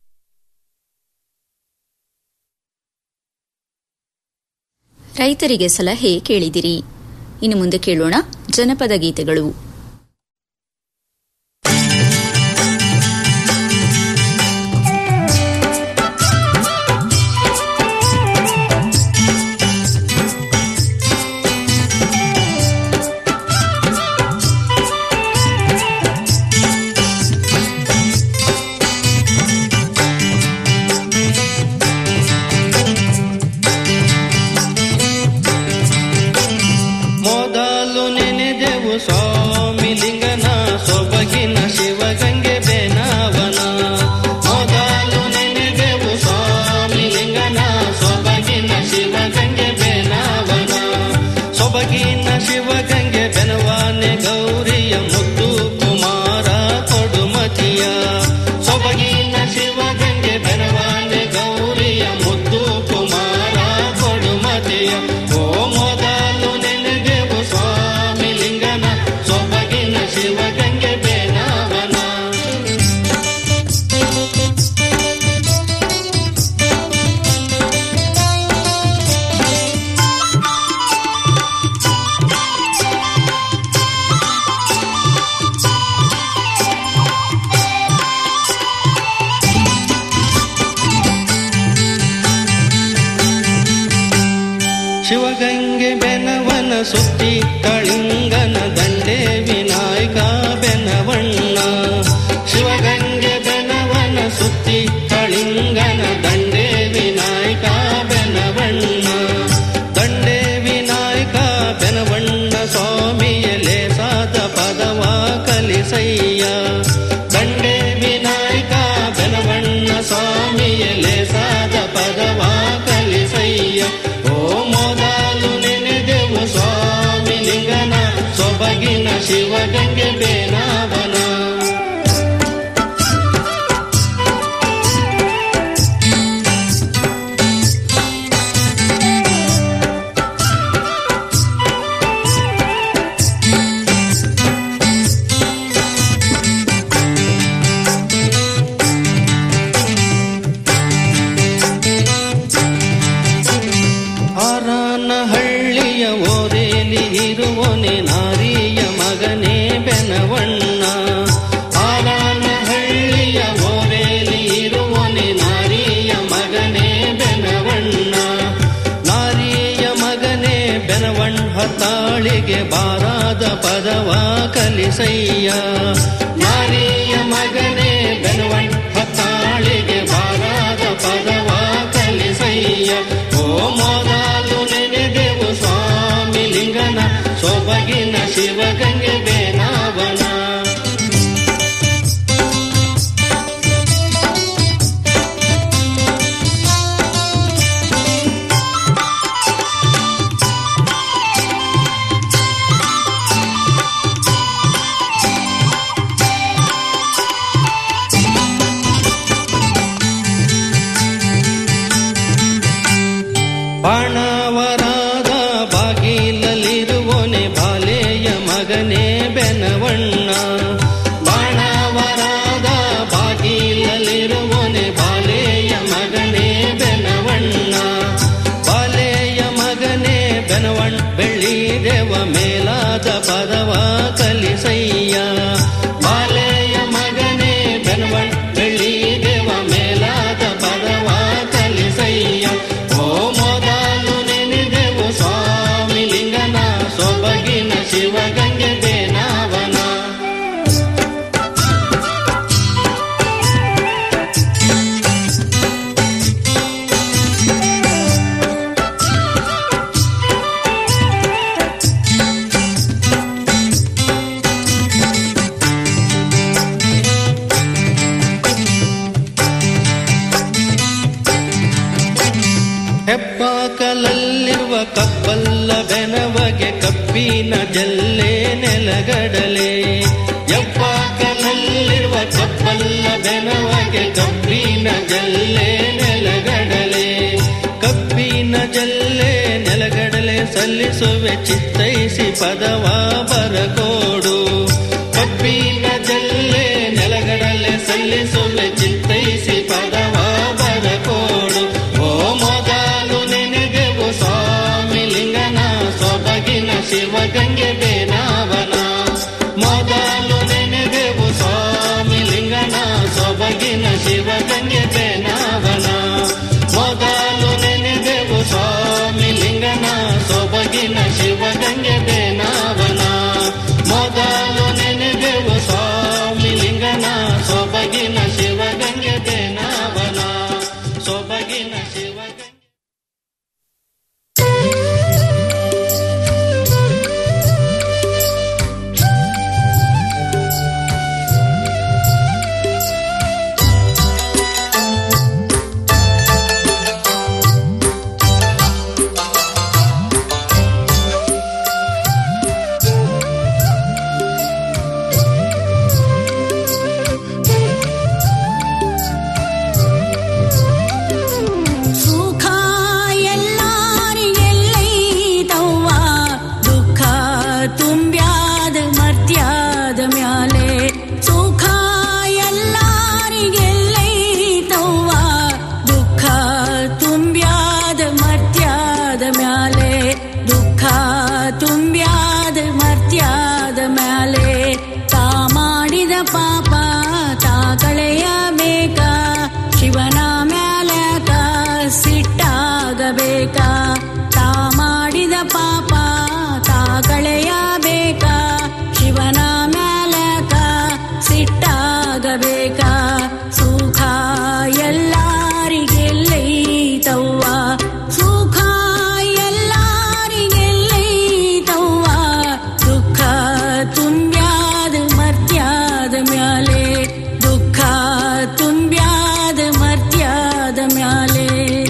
ರೈತರಿಗೆ ಸಲಹೆ ಕೇಳಿದಿರಿ ಇನ್ನು ಮುಂದೆ ಕೇಳೋಣ ಜನಪದ ಗೀತೆಗಳು ಮೊದಲು ನೆನೆದೆವು ಸೋ ಶಿವಗಂಗೆ ಬೆನವನ ಸುತ್ತಿ ಕಳಿಂಗನ ದಂಡೆ ವಿನಾಯಕ ಬೆನವಣ್ಣ ಶಿವಗಂಗೆ ಬೆನವನ ಸುತ್ತಿ ಕಳಿಂಗನ ದಂಡೆ ವಿನಾಯಕ ಬೆನವಣ್ಣ ದಂಡೆ ವಿನಾಯಕ ಬೆನವಣ್ಣ ಸ್ವಾಮಿಯಲೆ ಸಾದ ಪದವ ಕಲಿಸಯ್ಯ ದಂಡೆ ವಿನಾಯಕ ಬೆನವಣ್ಣ ಸ್ವಾಮಿಯಲೆ ಸಾದ ಪದವ ಕಲಿಸಯ್ಯ ಓ ಮೊದಲು ನೆನೆದೆವು ಸ್ವಾಮಿ ಲಿಂಗನ ಸೊಬಗಿನ ಶಿವಗಂಗೆ ಬೇನಾವನ ಆರನಹಳ್ಳಿಯ ಓರೇಲಿ ಇರುವನೆ ನಾರಿಯ ಮಗನೇ ಬೆನವಣ್ಣ ಆರನಹಳ್ಳಿಯ ಓರೇಲಿ ಇರುವನೆ ನಾರಿಯ ಮಗನೇ ಬೆನವಣ್ಣ ನಾರಿಯ ಮಗನೇ ಬೆನವಣ್ಣ ಹತ್ತಾಳಿಗೆ ಬಾರಾದ ಪದವ ಕಲಿಸಯ್ಯ ನಾರಿಯ ಮಗನೇ ಬೆನವಣ್ಣ ಹತ್ತಾಳಿಗೆ ಬಾರಾದ ಪದವ ಕಲಿಸಯ್ಯ ಓ ಮೊದಲು ನೆನೆದೆವು ಸ್ವಾಮಿ ಲಿಂಗನ ಸೊಬಗಿನ ಶಿವಗಂಗೆ ಬೇನಾವನ ಬಾಣವರಾದ ಬಾಗಿಲಲ್ಲಿರುವನೆ ಬಾಲೆಯ ಮಗನೇ ಬೆನವಣ್ಣ ಬಾಣವರಾದ ಬಾಗಿಲಲ್ಲಿರುವನೆ ಬಾಲೆಯ ಮಗನೇ ಬೆನವಣ್ಣ ಬಾಲೆಯ ಮಗನೇ ಬೆನವಣ್ಣ ಬೆಳ್ಳಿದೆವ ಮೇಲಾದ ಪದವ ಕಲಿಸಯ್ಯ ಬಾಲೆಯ ಮಗನೇ ಬೆನವಣ್ಣ ಬೆಳ್ಳಿದೆವ ಮೇಲಾದ ಪದವ ಕಲಿಸಯ್ಯ ಓ ಮೊದಲು ನೆನೆದೆವು ಸ್ವಾಮಿ ಲಿಂಗನ ಸೊಬಗಿನ ಶಿವಗಂಗೆ ಬೇನಾವನ ಹೆಬ್ಬಾಕಲಲ್ಲಿರುವ ಕಪ್ಪಲ್ಲ ಬೆನವಗೆ ಕಪ್ಪಿನ ಜಲ್ಲೆ ನೆಲಗಡಲೆ ಹೆಬ್ಬಾಕಲಲ್ಲಿರುವ ಕಪ್ಪಲ್ಲ ಬೆನವಗೆ ಕಪ್ಪಿನ ಜಲ್ಲೆ ನೆಲಗಡಲೆ ಕಪ್ಪಿನ ಜಲ್ಲೆ ನೆಲಗಡಲೆ ಸಲ್ಲಿಸುವೆ ಚಿತ್ತೈಸಿ ಪದವ ಬರಕೋಡು ಕಪ್ಪಿನ ಜಲ್ಲೆ ನೆಲಗಡಲೆ ಸಲ್ಲಿಸುವೆ ಚಿತ್ತೈಸಿ ಪದವ ಬರಕೋಡು ಓ ಮೊದಲು ನೆನೆದೆವು ಸ್ವಾಮಿ ಲಿಂಗನ ಸೊಬಗಿನ ಶಿವಗಂಗೆ ಬೇನಾವನ ಮೊದಲು ನೆನೆದೆವು ಸ್ವಾಮಿ ಲಿಂಗನ ಸೊಬಗಿನ ಶಿವಗಂಗೆ ಬೇನಾವನ ಮೊದಲು ನೆನೆದೆವು ಸ್ವಾಮಿ ಲಿಂಗನ ಸೊಬಗಿನ ಶಿವಗಂಗೆ ಬೇನಾವನ ಮೊದಲು ನೆನೆದೆವು ಸ್ವಾಮಿ ಲಿಂಗನ ಸೊಬಗಿನ ಶಿವಗಂಗೆ ಬೇನಾವನ ಸೊಬಗಿನ ಶಿವಗಂಗೆ ಸುಖ ಎಲ್ಲಾರಿಗೆಲ್ಲೈತವ್ವ ದುಃಖ ತುಂಬ್ಯಾದ ಮರ್ತ್ಯಾದ ಮ್ಯಾಲೆ ಸುಖ ಎಲ್ಲಾರಿಗೆಲ್ಲೈತವ್ವ ದುಃಖ ತುಂಬ್ಯಾದ ಮರ್ತ್ಯಾದ ಮ್ಯಾಲೆ ದುಃಖ ತುಂಬ್ಯಾದ ಮರ್ತ್ಯಾದ ಮ್ಯಾಲೆ ತಾ ಮಾಡಿದ ಪಾಪ ತಾ ಕಳೆಯಬೇಕ ಶಿವನ ಮ್ಯಾಲಕ ಸಿಟ್ಟಾಗಬೇಕ ತಾ ಮಾಡಿ ಮಾಡಿದ ಪಾಪ ತಾ ಕಳೆಯಬೇಕ ಶಿವನ ಮ್ಯಾಲಕ ಸಿಟ್ಟಾಗಬೇಕ ಸುಖ ಎಲ್ಲಾರಿಗೆಲ್ಲೈತವ್ವ ಸುಖ ಎಲ್ಲಾರಿಗೆಲ್ಲೈತವ್ವ ದುಃಖ ತುಂಬ್ಯಾದ ಮರ್ತ್ಯಾದ ಮ್ಯಾಲೆ ದುಃಖ ತುಂಬ್ಯಾದ ಮರ್ತ್ಯಾದ ಮ್ಯಾಲೆ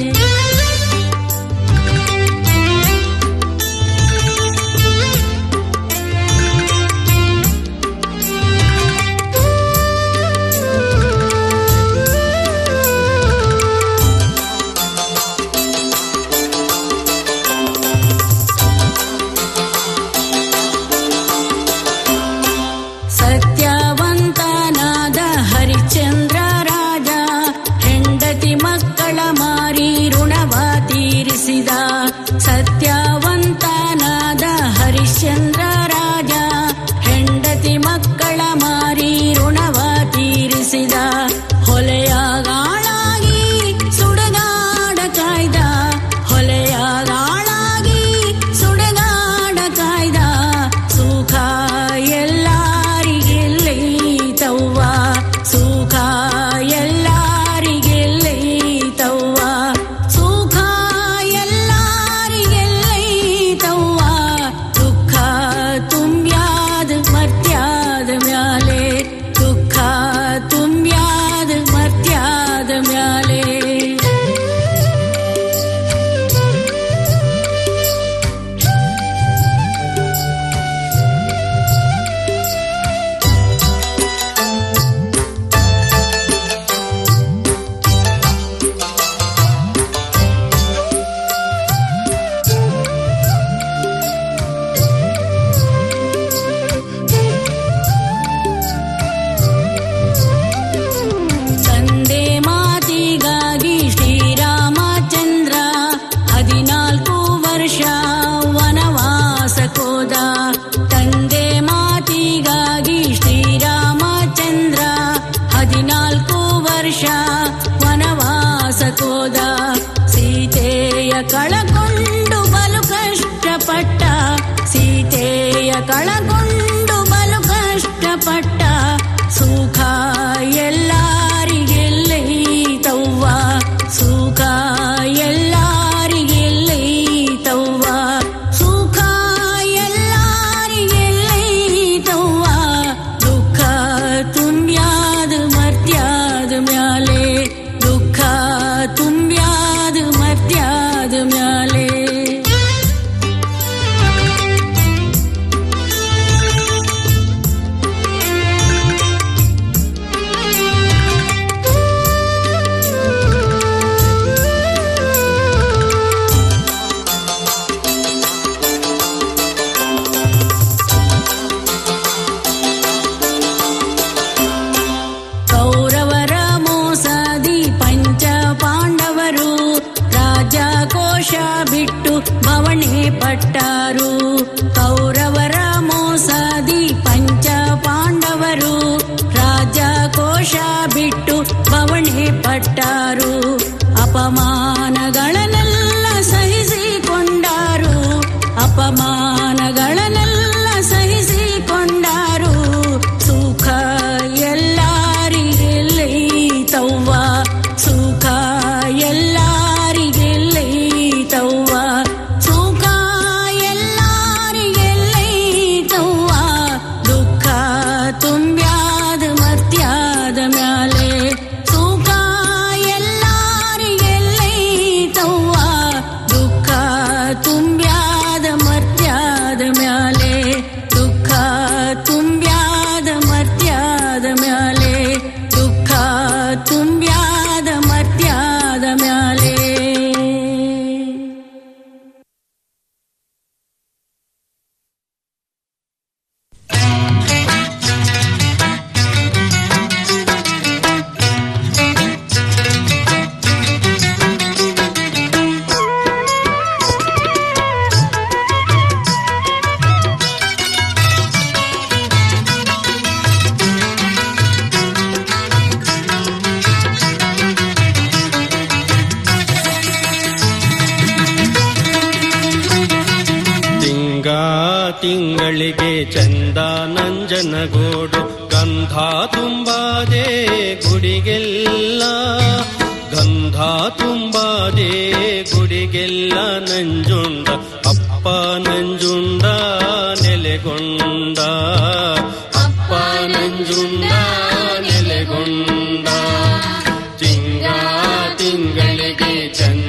ಸತ್ಯವಂತನಾದ ಹರಿಶ್ಚಂದ್ರ ರಾಜ ಹೆಂಡತಿ ಮಕ್ಕಳ ಮಾರಿ ಋಣವ ತೀರಿಸಿದ ಸತ್ಯವಂತನಾದ ಹರಿಶ್ಚಂದ್ರ ರಾಜ ಹೆಂಡತಿ ಮಕ್ಕಳ ಮಾರಿ ಋಣವ ತೀರಿಸಿದ ಹೊಲೆಯಾಗಾಳಾಗಿ ಸುಡಗಾಡ ಕಾಯ್ದ ಹೊಲೆಯಾಗಾಳಾಗಿ ಸುಡಗಾಡ ಕಾಯ್ದ ಸುಖ ಎಲ್ಲಾರಿಗೆಲ್ಲೈತವ್ವ ಸುಖ ಎಲ್ಲಾರಿಗೆಲ್ಲೈತವ್ವ ಸುಖ ಎಲ್ಲಾರಿಗೆಲ್ಲೈತವ್ವ ದುಃಖ ತುಂಬ್ಯಾದ ಮರ್ತ್ಯಾದ ಮ್ಯಾಲೆ ದುಃಖ ತುಂಬ್ಯಾದ ಮರ್ತ್ಯಾದ ಮ್ಯಾಲೆ ತಂದೆ ಮಾತಿಗಾಗಿ ಶ್ರೀರಾಮಚಂದ್ರ ಹದಿನಾಲ್ಕು ವರ್ಷ ವನವಾಸಕೋದ ತಂದೆ ಮಾತಿಗಾಗಿ ಶ್ರೀರಾಮಚಂದ್ರ ಹದಿನಾಲ್ಕು ವರ್ಷ ವನವಾಸಕೋದ ಸೀತೆಯ ಕಳಕೊಂಡು ಬಲು ಕಷ್ಟಪಟ್ಟ ಸೀತೆಯ ಕಳಕೊಂಡು ಬಲು ಕಷ್ಟಪಟ್ಟ ಸುಖ ಎಲ್ಲಾರಿಗೆಲ್ಲೈತವ್ವ ಸುಖ ಎಲ್ಲಾರಿಗೆಲ್ಲೈತವ್ವ ಸುಖ ಎಲ್ಲಾರಿಗೆಲ್ಲೈತವ್ವ ದುಃಖ ತುಂಬ್ಯಾದ ಮರ್ತ್ಯಾದ ಮ್ಯಾಲೆ ದುಃಖ ತುಂಬ್ಯಾದ ಮರ್ತ್ಯಾದ ಮ್ಯಾಲೆ ಕೌರವರ ಮೋಸದಿ ಪಂಚ ಪಾಂಡವರು ರಾಜಕೋಶ ಬಿಟ್ಟು ಭವಣೆ ಪಟ್ಟಾರು ಕೌರವರ ಮೋಸದಿ ಪಂಚ ಪಾಂಡವರು ರಾಜಕೋಶ ಬಿಟ್ಟು ಭವಣೆ ಪಟ್ಟಾರು ಅಪಮಾನಗಳನ್ನೆಲ್ಲ ಸಹಿಸಿಕೊಂಡಾರು ಅಪಮಾನಗಳನ್ನೆಲ್ಲ ಸಹಿಸಿಕೊಂಡಾರು ಸುಖ ಎಲ್ಲಾರಿಗೆಲ್ಲೈತವ್ವ ಸುಖ ಎಲ್ಲಾರಿಗೆಲ್ಲೈತವ್ವ ಸುಖ ಎಲ್ಲಾರಿಗೆಲ್ಲೈತವ್ವ ದುಃಖ ತುಂಬ್ಯಾದ ಮರ್ತ್ಯಾದ ಮ್ಯಾಲೆ ಸುಖ ಎಲ್ಲಾರಿಗೆಲ್ಲೈತವ್ವ ತಿಂಗಳಿಗೆ ಚಂದ ನಂಜನಗೂಡು ಗಂಧ ತುಂಬಾದೆ ಗುಡಿಗೆಲ್ಲ ಗಂಧ ತುಂಬಾದೆ ಗುಡಿಗೆಲ್ಲ ನಂಜುಂಡ ಅಪ್ಪ ನಂಜುಂಡ ನೆಲೆಗೊಂಡ ಅಪ್ಪ ನಂಜುಂಡ